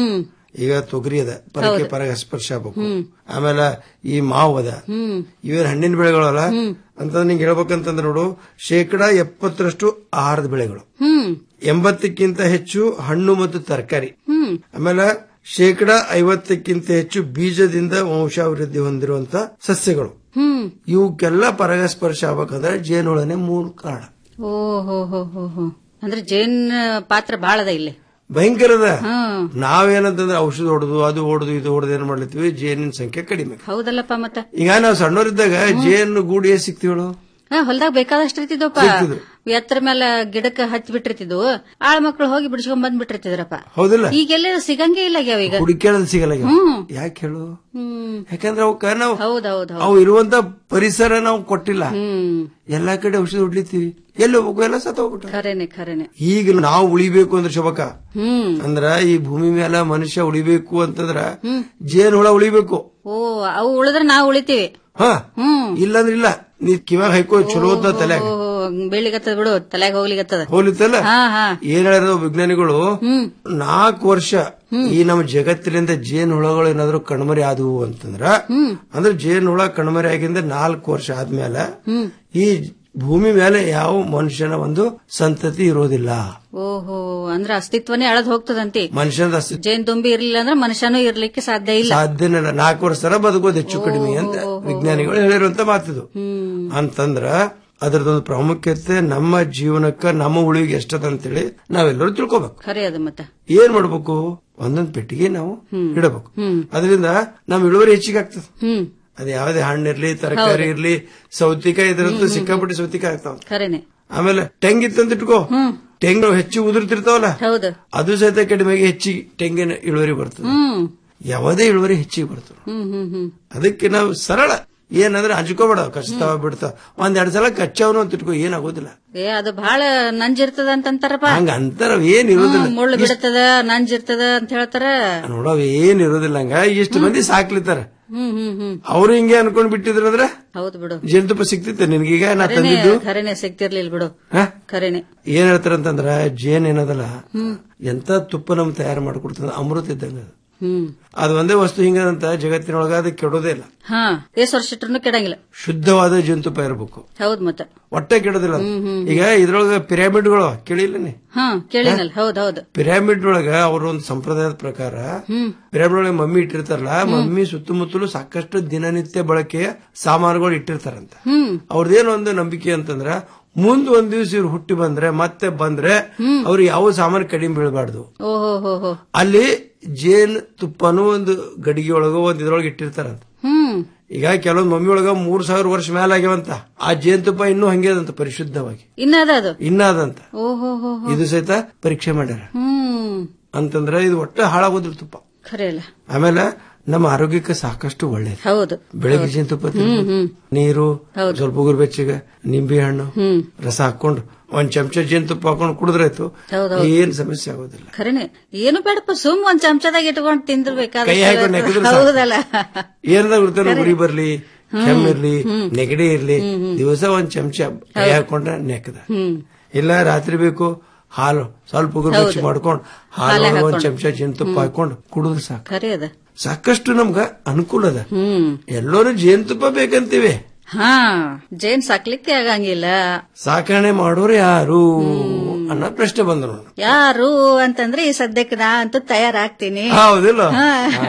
ಈಗ ತೊಗರಿ ಅದ ಪರಕೆ ಪರಾಗಸ್ಪರ್ಶ ಆಗ್ಬೇಕು ಆಮೇಲೆ ಈ ಮಾವು ಅದ ಇವೇನ್ ಹಣ್ಣಿನ ಬೆಳೆಗಳಲ್ಲ ಅಂತ ನಿಂಗೆ ಹೇಳ್ಬೇಕಂತಂದ್ರೆ ನೋಡು ಶೇಕಡಾ ಎಪ್ಪತ್ತರಷ್ಟು ಆಹಾರದ ಬೆಳೆಗಳು ಹ್ಮ್ ಎಂಬತ್ತಕ್ಕಿಂತ ಹೆಚ್ಚು ಹಣ್ಣು ಮತ್ತು ತರಕಾರಿ ಹ್ಮ್ ಆಮೇಲೆ ಶೇಕಡಾ ಐವತ್ತಕ್ಕಿಂತ ಹೆಚ್ಚು ಬೀಜದಿಂದ ವಂಶಾಭಿವೃದ್ಧಿ ಹೊಂದಿರುವಂತ ಸಸ್ಯಗಳು ಹ್ಮ್ ಇವಕ್ಕೆಲ್ಲ ಪರಾಗಸ್ಪರ್ಶ ಆಗ್ಬೇಕಂದ್ರೆ ಜೇನುಳನೆ ಮೂಲ ಕಾರಣ ಓ ಹೋ ಹೋ ಹೋ ಹೋ ಅಂದ್ರೆ ಜೇನ್ ಪಾತ್ರ ಬಾಳ ಅದ ಇಲ್ಲಿ ಭಯಂಕರದ ಹ್ಮ್ ನಾವೇನಂತಂದ್ರೆ ಔಷಧ ಹೊಡೆದು ಅದು ಹೊಡೆದು ಇದು ಹೊಡೆದು ಏನ್ ಮಾಡ್ಲತ್ತೀವಿ ಜೇನಿನ ಸಂಖ್ಯೆ ಕಡಿಮೆ ಹೌದಲ್ಲಪ್ಪ ಮತ್ತ ಈಗ ನಾವು ಸಣ್ಣವರಿದ್ದಾಗ ಜೇನು ಗೂಡು ಏನ್ ಸಿಕ್ತಿವಳು ಹಾ ಹೊಲ್ದಾಗ ಬೇಕಾದಷ್ಟು ಇರ್ತಿದ್ವಪ್ಪ ಸಿಗ್ತಿದ್ವು. ಎತ್ತರ ಮೇಲೆ ಗಿಡಕ್ಕೆ ಹಚ್ಚಿ ಬಿಟ್ಟಿರ್ತಿದ್ವು ಆಳ ಮಕ್ಳು ಹೋಗಿ ಬಿಡಿಸ್ಕೊಂಡ್ ಬಂದ್ ಬಿಟ್ಟಿರ್ತಿದ್ರಪ್ಪ ಹೌದಿಲ್ಲ ಈಗೆಲ್ಲ ಸಿಗಂಗೇ ಇಲ್ಲ ಆಗ್ಯಾವ ಈಗ ಹುಡುಕ್ಯಾಡದ್ ಸಿಗಲ್ಲ ಈಗ. ಹ್ಮ್. ಯಾಕೆ ಹೇಳು ಹ್ಮ್ ಯಾಕಂದ್ರೆ ಅವಕ್ಕ ನಾವು ಹೌದೌದು ಅವು ಇರುವಂತ ಪರಿಸರ ನಾವು ಕೊಟ್ಟಿಲ್ಲ ಹ್ಮ್ ಎಲ್ಲಾ ಕಡೆ ಔಷಧ ಹೊಡ್ಲಿತ್ತೀವಿ ಎಲ್ಲಿ ಹೋಗ್ಬೇಕು ಎಲ್ಲ ಸತ್ತ ಹೋಗ್ಬಿಟ್ಟು ಖರೇನೆ ಖರೇನೆ ಈಗ ನಾವು ಉಳಿಬೇಕು ಅಂದ್ರೆ ಶುಭಕ ಹ್ಮ್ ಅಂದ್ರ ಈ ಭೂಮಿ ಮೇಲೆ ಮನುಷ್ಯ ಉಳಿಬೇಕು ಅಂತಂದ್ರ ಜೇನು ಹುಳ ಉಳಿಬೇಕು ಓ ಅವು ಉಳಿದ್ರೆ ನಾವು ಉಳಿತೀವಿ ಹ ಹ್ಮ್ ಇಲ್ಲಂದ್ರ ಇಲ್ಲ ನೀ ಕಿವಾಗ ಹೈಕೋ ಚಲೋ ಅಂತ ತಲೆ ಓ ಬೆಳಿಗತ್ತದ ಬಿಡು ತಲೆಗೆ ಹೋಗ್ಲಿಗತ್ತದ ಹೋಲಿತ್ತಲ್ಲ ಹಾ ಹಾ ಏನ್ ಹೇಳಿದ್ರು ವಿಜ್ಞಾನಿಗಳು ಹ್ಮ್ ನಾಲ್ಕು ವರ್ಷ ಈ ನಮ್ಮ ಜಗತ್ತಿನಿಂದ ಜೇನು ಹುಳಗಳು ಏನಾದ್ರು ಕಣ್ಮರಿ ಆದವು ಅಂತಂದ್ರ ಹ್ಮ್ ಅಂದ್ರೆ ಜೇನು ಹುಳ ಕಣ್ಮರಿ ಆಗಿಂದ ನಾಲ್ಕು ವರ್ಷ ಆದ್ಮೇಲೆ ಹ್ಮ್ ಈ ಭೂಮಿ ಮೇಲೆ ಯಾವ ಮನುಷ್ಯನ ಒಂದು ಸಂತತಿ ಇರೋದಿಲ್ಲ ಓಹೋ ಅಂದ್ರ ಅಸ್ತಿತ್ವನೇ ಅಳದ್ ಹೋಗ್ತದಂತಿ ಮನುಷ್ಯನ ಅಸ್ತಿ- ಜೇನ್ ತುಂಬಿ ಇರ್ಲಿಲ್ಲ ಅಂದ್ರೆ ಮನುಷ್ಯನೂ ಇರ್ಲಿಕ್ಕೆ ಸಾಧ್ಯ ಇಲ್ಲ ಸಾಧ್ಯನೇ ಇಲ್ಲ ನಾಲ್ಕು ವರ್ಷ ತರ ಬದುಕೋದು ಹೆಚ್ಚು ಕಡಿಮೆ ಅಂತ ವಿಜ್ಞಾನಿಗಳು ಹೇಳಿರುವಂತ ಮಾತಿದು ಹ್ಮ್ ಅಂತಂದ್ರ ಅದರದೊಂದು ಪ್ರಾಮುಖ್ಯತೆ ನಮ್ಮ ಜೀವನಕ್ಕ ನಮ್ಮ ಉಳಿವಿಗೆ ಎಷ್ಟದ ಅಂತೇಳಿ ನಾವೆಲ್ಲರೂ ತಿಳ್ಕೊಬೇಕು ಖರೆ ಅದು ಮತ್ತ ಏನ್ ಮಾಡ್ಬೇಕು ಒಂದೊಂದ್ ಪೆಟ್ಟಿಗೆ ನಾವು ಇಡಬೇಕು ಹ್ಮ್ ಅದರಿಂದ ನಮ್ ಇಳುವರಿ ಹೆಚ್ಚಿಗೆ ಆಗ್ತದೆ ಹ್ಮ್ ಅದ್ ಯಾವ್ದೇ ಹಣ್ಣಿರ್ಲಿ ತರಕಾರಿ ಇರ್ಲಿ ಸೌತಿಕಾಯಿ ಇದ್ರಂತೂ ಸಿಕ್ಕಾಪಟ್ಟೆ ಸೌತಿಕಾಯಿ ಆಗ್ತಾವ ಖರೇನೆ ಆಮೇಲೆ ಟೆಂಗ್ ಇತ್ತಂತ ಇಟ್ಕೋ ಟೆಂಗ್ ಹೆಚ್ಚು ಉದುರ್ತಿರ್ತಾವಲ್ಲ ಹೌದು ಅದು ಸಹಿತ ಕಡಿಮೆಗೆ ಹೆಚ್ಚಿಗೆ ತೆಂಗಿನ ಇಳುವರಿ ಬರ್ತದೆ ಹ್ಮ್ ಯಾವುದೇ ಇಳುವರಿ ಹೆಚ್ಚಿಗೆ ಬರ್ತದೆ ಹ್ಮ್ ಹ್ಮ್ ಹ್ಮ್ ಅದಕ್ಕೆ ನಾವು ಸರಳ ಏನಂದ್ರೆ ಹಂಚ್ಕೋಬೇಡ ಕಚ್ತಾವ ಬಿಡ್ತಾವ ಒಂದ್ ಎರಡ್ ಸಲ ಕಚ್ಚವನು ಅಂತ ಇಟ್ಕೋ ಏನಾಗೋದಿಲ್ಲ ಏ ಅದು ಬಹಳ ನಂಜಿರ್ತದ ಅಂತಂತಾರಪ್ಪ ಹಂಗ ಅಂತಾರ ಏನ್ ಇರೋದಿಲ್ಲ ಹ್ಮ್, ಮುಳ್ಳು ಬಿಡ್ತದ ನಂಜಿರ್ತದ ಅಂತ ಹೇಳ್ತಾರ ನೋಡವ್ ಏನ್ ಇರೋದಿಲ್ಲ ಹಂಗ ಇಷ್ಟು ಮಂದಿ ಸಾಕ್ಲಿತ್ತಾರ ಹ್ಮ್ ಹ್ಮ್ ಹ್ಮ್ ಅವ್ರು ಹಿಂಗೆ ಅನ್ಕೊಂಡ್ ಬಿಟ್ಟಿದ್ರಂದ್ರ ಹೌದು ಬಿಡು ಜೇನುತುಪ್ಪ ಸಿಕ್ತಿತ್ತೆ ನಿನ್ಗೀಗ ನಾ ಖರೇನೆ ತಂದಿದ್ದು ಖರೇನೆ ಸಿಗ್ತಿರ್ಲಿಲ್ಲ ಬಿಡು ಹ? ಖರೇನೆ ಏನ್ ಹೇಳ್ತಾರಂತಂದ್ರ ಜೇನ್ ಏನದಲ್ಲ ಹ್ಮ್ ಎಂತ ತುಪ್ಪ ನಮ್ ತಯಾರು ಮಾಡ್ಕೊಡ್ತದ ಅಮೃತ ಇದ್ದಂಗ ಅದು. ಹ್ಮ್ ಅದು ಒಂದೇ ವಸ್ತು ಹಿಂಗದಂತ ಜಗತ್ತಿನೊಳಗ ಅದು ಕೆಡೋದೇ ಇಲ್ಲ ಹಾ ಎಷ್ಟ್ ವರ್ಷ ಇಟ್ರು ಕೆಡಂಗಿಲ್ಲ ಶುದ್ಧವಾದ ಜೇನುತುಪ್ಪ ಇರಬೇಕು ಹೌದ್ ಮತ್ತ ಒಟ್ಟೆ ಕೆಡೋದಿಲ್ಲ ಅದು. ಈಗ ಇದ್ರೊಳಗ ಪಿರಾಮಿಡ್ಗಳು ಕೇಳಿಲ್ಲನೆ ಹಾ ಕೇಳಿನಲ್ಲ ಹೌದ್ ಹೌದ್ ಪಿರಾಮಿಡ್ ಒಳಗ ಅವ್ರ ಒಂದು ಸಂಪ್ರದಾಯದ ಪ್ರಕಾರ ಹ್ಮ್ ಪಿರಾಮಿಡ್ ಒಳಗೆ ಮಮ್ಮಿ ಇಟ್ಟಿರ್ತಾರಲ್ಲ ಮಮ್ಮಿ ಸುತ್ತಮುತ್ತಲು ಸಾಕಷ್ಟು ದಿನನಿತ್ಯ ಬಳಕೆಯ ಸಾಮಾನುಗಳು ಇಟ್ಟಿರ್ತಾರಂತ ಹ್ಮ್ ಅವ್ರದ್ದೇನು ಒಂದು ನಂಬಿಕೆ ಅಂತಂದ್ರ ಮುಂದ್ ಒಂದ್ ದಿವ್ಸ ಇವ್ರು ಹುಟ್ಟಿ ಬಂದ್ರೆ ಮತ್ತೆ ಬಂದ್ರೆ ಅವ್ರಿಗೆ ಯಾವ ಸಾಮಾನು ಕಡಿಮೆ ಬೀಳಬಾರ್ದು ಓಹೋ ಹೋ ಹೋ ಅಲ್ಲಿ ಜೇನ್ ತುಪ್ಪನೂ ಒಂದು ಗಡಿಗೆ ಒಳಗ ಒಂದ್ ಇದ್ರೊಳಗೆ ಇಟ್ಟಿರ್ತಾರಂತ ಹ್ಮ್ ಈಗ ಕೆಲವೊಂದ್ ಮಮ್ಮಿ ಒಳಗ ಮೂರ್ ಸಾವಿರ ವರ್ಷ ಮೇಲೆ ಆಗ್ಯಾವಂತ ಆ ಜೇನ್ ತುಪ್ಪ ಇನ್ನೂ ಹಂಗೆ ಅದಂತ ಪರಿಶುದ್ಧವಾಗಿ ಇನ್ನ ಅದ ಅದು ಇನ್ನ ಅದಂತ ಓಹೋ ಹೋ ಹೋ ಇದು ಸಹಿತ ಪರೀಕ್ಷೆ ಮಾಡ್ಯಾರ ಹ್ಮ್ ಅಂತಂದ್ರೆ ಇದು ಒಟ್ಟ ಹಾಳಾಗೋದಿಲ್ಲ ತುಪ್ಪ ಖರೆ ಅಲ್ಲ ಆಮೇಲೆ ನಮ್ಮ ಆರೋಗ್ಯಕ್ಕೆ ಸಾಕಷ್ಟು ಒಳ್ಳೇದು ಹೌದು ಬೆಳಗ್ಗೆ ಜೇನುತುಪ್ಪ ತಿನ್ಬೇಕು. ನೀರು ಸ್ವಲ್ಪ ಉಗುರು ಬೆಚ್ಚಗೆ ನಿಂಬೆ ಹಣ್ಣು ಹ್ಮ್ ರಸ ಹಾಕೊಂಡು ಒಂದ್ ಚಮಚ ಜೇನುತುಪ್ಪ ಹಾಕೊಂಡು ಕುಡಿದ್ರಾಯ್ತು ಹೌದೌದು. ಏನ್ ಸಮಸ್ಯೆ ಆಗೋದಿಲ್ಲ ಖರೇನೆ ಏನು ಬೇಡಪ್ಪ ಸುಮ್ ಒಂದ್ ಚಮಚದಾಗ ಇಟ್ಕೊಂಡ್ ತಿಂದ್ರು ಕೈ ಹಾಕೊಂಡ್ ನೆಕ್ಕಿದ್ರೆ ಸಾಕು. ಹೌದಲ್ಲ ಏನದ ಗುರ್ತೇನೆ ಗುರಿ ಬರ್ಲಿ ಕೆಮ್ಮಿರ್ಲಿ ನೆಗಡಿ ಇರ್ಲಿ ದಿವಸ ಒಂದ್ ಚಮಚ ಕೈ ಹಾಕೊಂಡ್ರೆ ನೆಕ್ಕದ ಹ್ಮ್ ಇಲ್ಲ ರಾತ್ರಿ ಬೇಕು ಹಾಲು ಸ್ವಲ್ಪ ಉಗುರು ಬೆಚ್ಚ ಮಾಡ್ಕೊಂಡು ಹಾಲು ಹಾಲೆ ಒಂದ್ ಹಾಕೊಂಡು. ಚಮಚ ಜೇನುತುಪ್ಪ ಹಾಕೊಂಡು ಕುಡಿದ್ರೆ ಸಾಕು ಖರೆ ಅದ ಸಾಕಷ್ಟು ನಮ್ಗ ಅನುಕೂಲ ಅದ ಹ್ಮ್ ಎಲ್ಲರೂ ಜೇನುತುಪ್ಪ ಬೇಕಂತೀವಿ ಹಾ ಜೇನ್ ಸಾಕ್ಲಿಕ್ಕೆ ಆಗಂಗಿಲ್ಲ ಸಾಕಣೆ ಮಾಡೋರು ಯಾರು ಅನ್ನೋ ಪ್ರಶ್ನೆ ಬಂದ ನೋಡು ಯಾರು ಅಂತಂದ್ರೆ ಈ ಸದ್ಯಕ್ಕೆ ನಾ ಅಂತೂ ತಯಾರಾಗ್ತೀನಿ ಹೌದಿಲ್ಲ ಹಾ.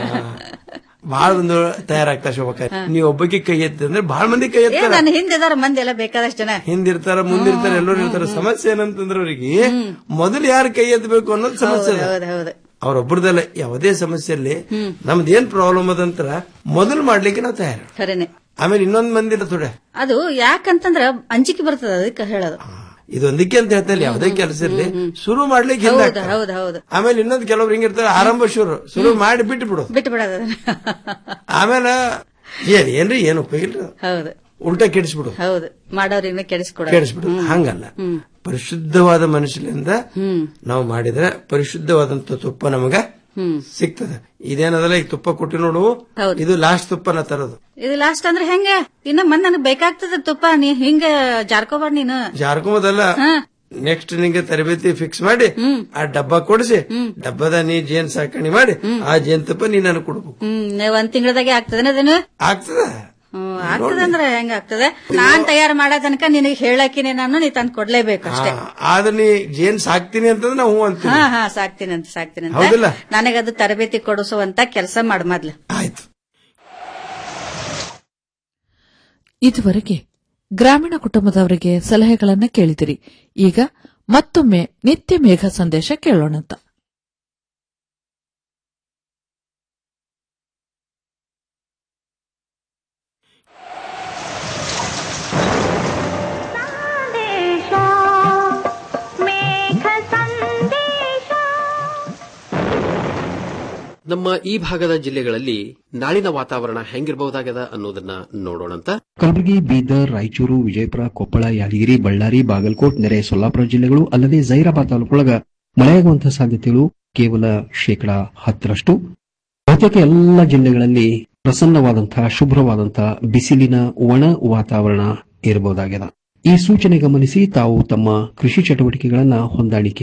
ಬಹಳ ಒಂದು ತಯಾರಾಗ್ತಾ ಶೋಭಕ ನೀವ್ ಒಬ್ಬಕ್ಕೆ ಕೈ ಎತ್ತಿ ಅಂದ್ರೆ ಬಹಳ ಮಂದಿ ಕೈ ಏ ಎತ್ತಾರ ನನ್ನ ಹಿಂದಿದಾರ ಮಂದಿ ಎಲ್ಲ ಬೇಕಾದಷ್ಟು ಜನ ಹಿಂದಿರ್ತಾರ ಮುಂದಿರ್ತಾರ ಎಲ್ಲರೂ ಇರ್ತಾರ ಸಮಸ್ಯೆ ಏನಂತಂದ್ರೆ ಅವರಿಗೆ ಮೊದಲು ಯಾರು ಕೈ ಎತ್ತಬೇಕು ಅನ್ನೋದು ಸಮಸ್ಯೆ ಅದ. ಹೌದ್ ಹೌದು ಅವ್ರೊಬ್ಬರದಲ್ಲ ಯಾವುದೇ ಸಮಸ್ಯೆಯಲ್ಲಿ ನಮ್ದು ಏನ್ ಪ್ರಾಬ್ಲಮ್ ಅದಂತರ ಮೊದಲು ಮಾಡ್ಲಿಕ್ಕೆ ನಾವು ತಯಾರು ಖರೇನೆ ಆಮೇಲೆ ಇನ್ನೊಂದ್ ಮಂದಿ ಇರ್ತದೆ ಅದು ಯಾಕಂತಂದ್ರ ಅಂಜಿಕೆ ಬರ್ತದ ಅದಕ್ಕೆ ಹೇಳೋದು ಇದೊಂದಕ್ಕೆ ಅಂತ ಹೇಳ್ತಾ ಇಲ್ಲ ಯಾವುದೇ ಕೆಲಸ ಇರ್ಲಿ ಶುರು ಮಾಡ್ಲಿಕ್ಕೆ ಹಿಂದೆ ಹೌದು ಹಾಕ್ತಾರೆ. ಹೌದು ಹೌದು ಆಮೇಲೆ ಇನ್ನೊಂದು ಕೆಲವ್ರು ಹಿಂಗಿರ್ತಾರೆ ಆರಂಭ ಶುರು ಶುರು ಮಾಡಿ ಬಿಟ್ಟು ಬಿಡು ಬಿಟ್ಟು ಬಿಡೋದು ಆಮೇಲೆ ಏನ್ ಏನ್ರಿ ಏನು ಉಪಯೋಗ ಇಲ್ಲ ಹೌದು ಉಲ್ಟಾ ಕೆಡಿಸ್ಬಿಡು ಹೌದು ಮಾಡೋರಿನ್ನ ಕೆಡಿಸ್ಕೊಡ ಕೆಡಿಸ್ಬಿಡು ಹಂಗಲ್ಲ ಪರಿಶುದ್ಧವಾದ ಮನುಷ್ಯನಿಂದ ಹ್ಮ್ ನಾವು ಮಾಡಿದ್ರೆ ಪರಿಶುದ್ಧವಾದಂತ ತುಪ್ಪ ನಮಗ ಹ್ಮ್ ಸಿಗ್ತದೆ ಇದೇನದಲ್ಲ ಈಗ ತುಪ್ಪ ಕೊಟ್ಟಿ ನೋಡು ಹೌದು. ಇದು ಲಾಸ್ಟ್ ತುಪ್ಪನ ತರೋದು ಇದು ಲಾಸ್ಟ್ ಅಂದ್ರೆ ಹೆಂಗ ಇನ್ನ ಮನ್ ನನಗ್ ಬೇಕಾಗ್ತದ ತುಪ್ಪ ನೀ ಹಿಂಗ ಜಾರ್ಕೋಬಾರ್ದು ನೀನು ಜಾರ್ಕೊಂಬದಲ್ಲ ಹಾ. ನೆಕ್ಸ್ಟ್ ನಿಂಗೆ ತರಬೇತಿ ಫಿಕ್ಸ್ ಮಾಡಿ ಆ ಡಬ್ಬ ಕೊಡಿಸಿ ಡಬ್ಬದ ನೀ ಜೇನ್ ಸಾಕಣೆ ಮಾಡಿ ಆ ಜೇನ್ತುಪ್ಪ ನೀ ನನಗೆ ಕೊಡ್ಬೇಕು ಹ್ಮ್ ಒಂದ್ ತಿಂಗಳದಾಗೆ ಆಗ್ತದೇನ ಅದನ್ನು ಆಗ್ತದ ಹ್ಮ್, ಆಗ್ತದಂದ್ರೆ ಹೆಂಗ ಆಗ್ತದೆ ನಾನ್ ತಯಾರು ಮಾಡೋ ತನಕ ನಿನಗೆ ಹೇಳಕಿನೇ ನಾನು ನೀ ತಂದ್ ಕೊಡ್ಲೇಬೇಕು ಅಷ್ಟೇ ಆದ್ರೆ ನೀ ಜೇನ್ ಸಾಕ್ತೀನಿ ಅಂತಂದ್ರೆ ನಾವು ಹ್ಞೂ ಅಂತೀವಿ ಹಾ ಹಾ ಸಾಕ್ತೀನಿ ಅಂತ ಸಾಕ್ತೀನಿ ಹೌದಿಲ್ಲ? ಅಂತ ನನಗದು ತರಬೇತಿ ಕೊಡಿಸುವಂತ ಕೆಲಸ ಮಾಡ್ ಮೊದ್ಲು ಇದುವರೆಗೆ ಗ್ರಾಮೀಣ ಕುಟುಂಬದವರಿಗೆ ಸಲಹೆಗಳನ್ನ ಕೇಳಿದಿರಿ ಈಗ ಮತ್ತೊಮ್ಮೆ ನಿತ್ಯ ಮೇಘ ಸಂದೇಶ ಕೇಳೋಣಂತ ನಮ್ಮ ಈ ಭಾಗದ ಜಿಲ್ಲೆಗಳಲ್ಲಿ ನಾಳಿನ ವಾತಾವರಣ ಹೆಂಗಿರಬಹುದಾಗದ ಅನ್ನೋದನ್ನ ನೋಡೋಣಂತ ಕಲಬುರಗಿ ಬೀದರ್ ರಾಯಚೂರು ವಿಜಯಪುರ ಕೊಪ್ಪಳ ಯಾದಗಿರಿ ಬಳ್ಳಾರಿ ಬಾಗಲಕೋಟ್ ನೆರೆ ಸೊಲ್ಲಾಪುರ ಜಿಲ್ಲೆಗಳು ಅಲ್ಲದೆ ಜೈರಾಬಾದ್ ತಾಲೂಕೊಳಗ ಮಳೆಯಾಗುವಂತಹ ಸಾಧ್ಯತೆಗಳು ಕೇವಲ ಶೇಕಡಾ ಹತ್ತರಷ್ಟು ಬಹುತೇಕ ಎಲ್ಲ ಜಿಲ್ಲೆಗಳಲ್ಲಿ ಪ್ರಸನ್ನವಾದಂತಹ ಶುಭ್ರವಾದಂತಹ ಬಿಸಿಲಿನ ಒಣ ವಾತಾವರಣ ಇರಬಹುದಾಗಿದೆ ಈ ಸೂಚನೆ ಗಮನಿಸಿ ತಾವು ತಮ್ಮ ಕೃಷಿ ಚಟುವಟಿಕೆಗಳನ್ನ ಹೊಂದಾಣಿಕೆ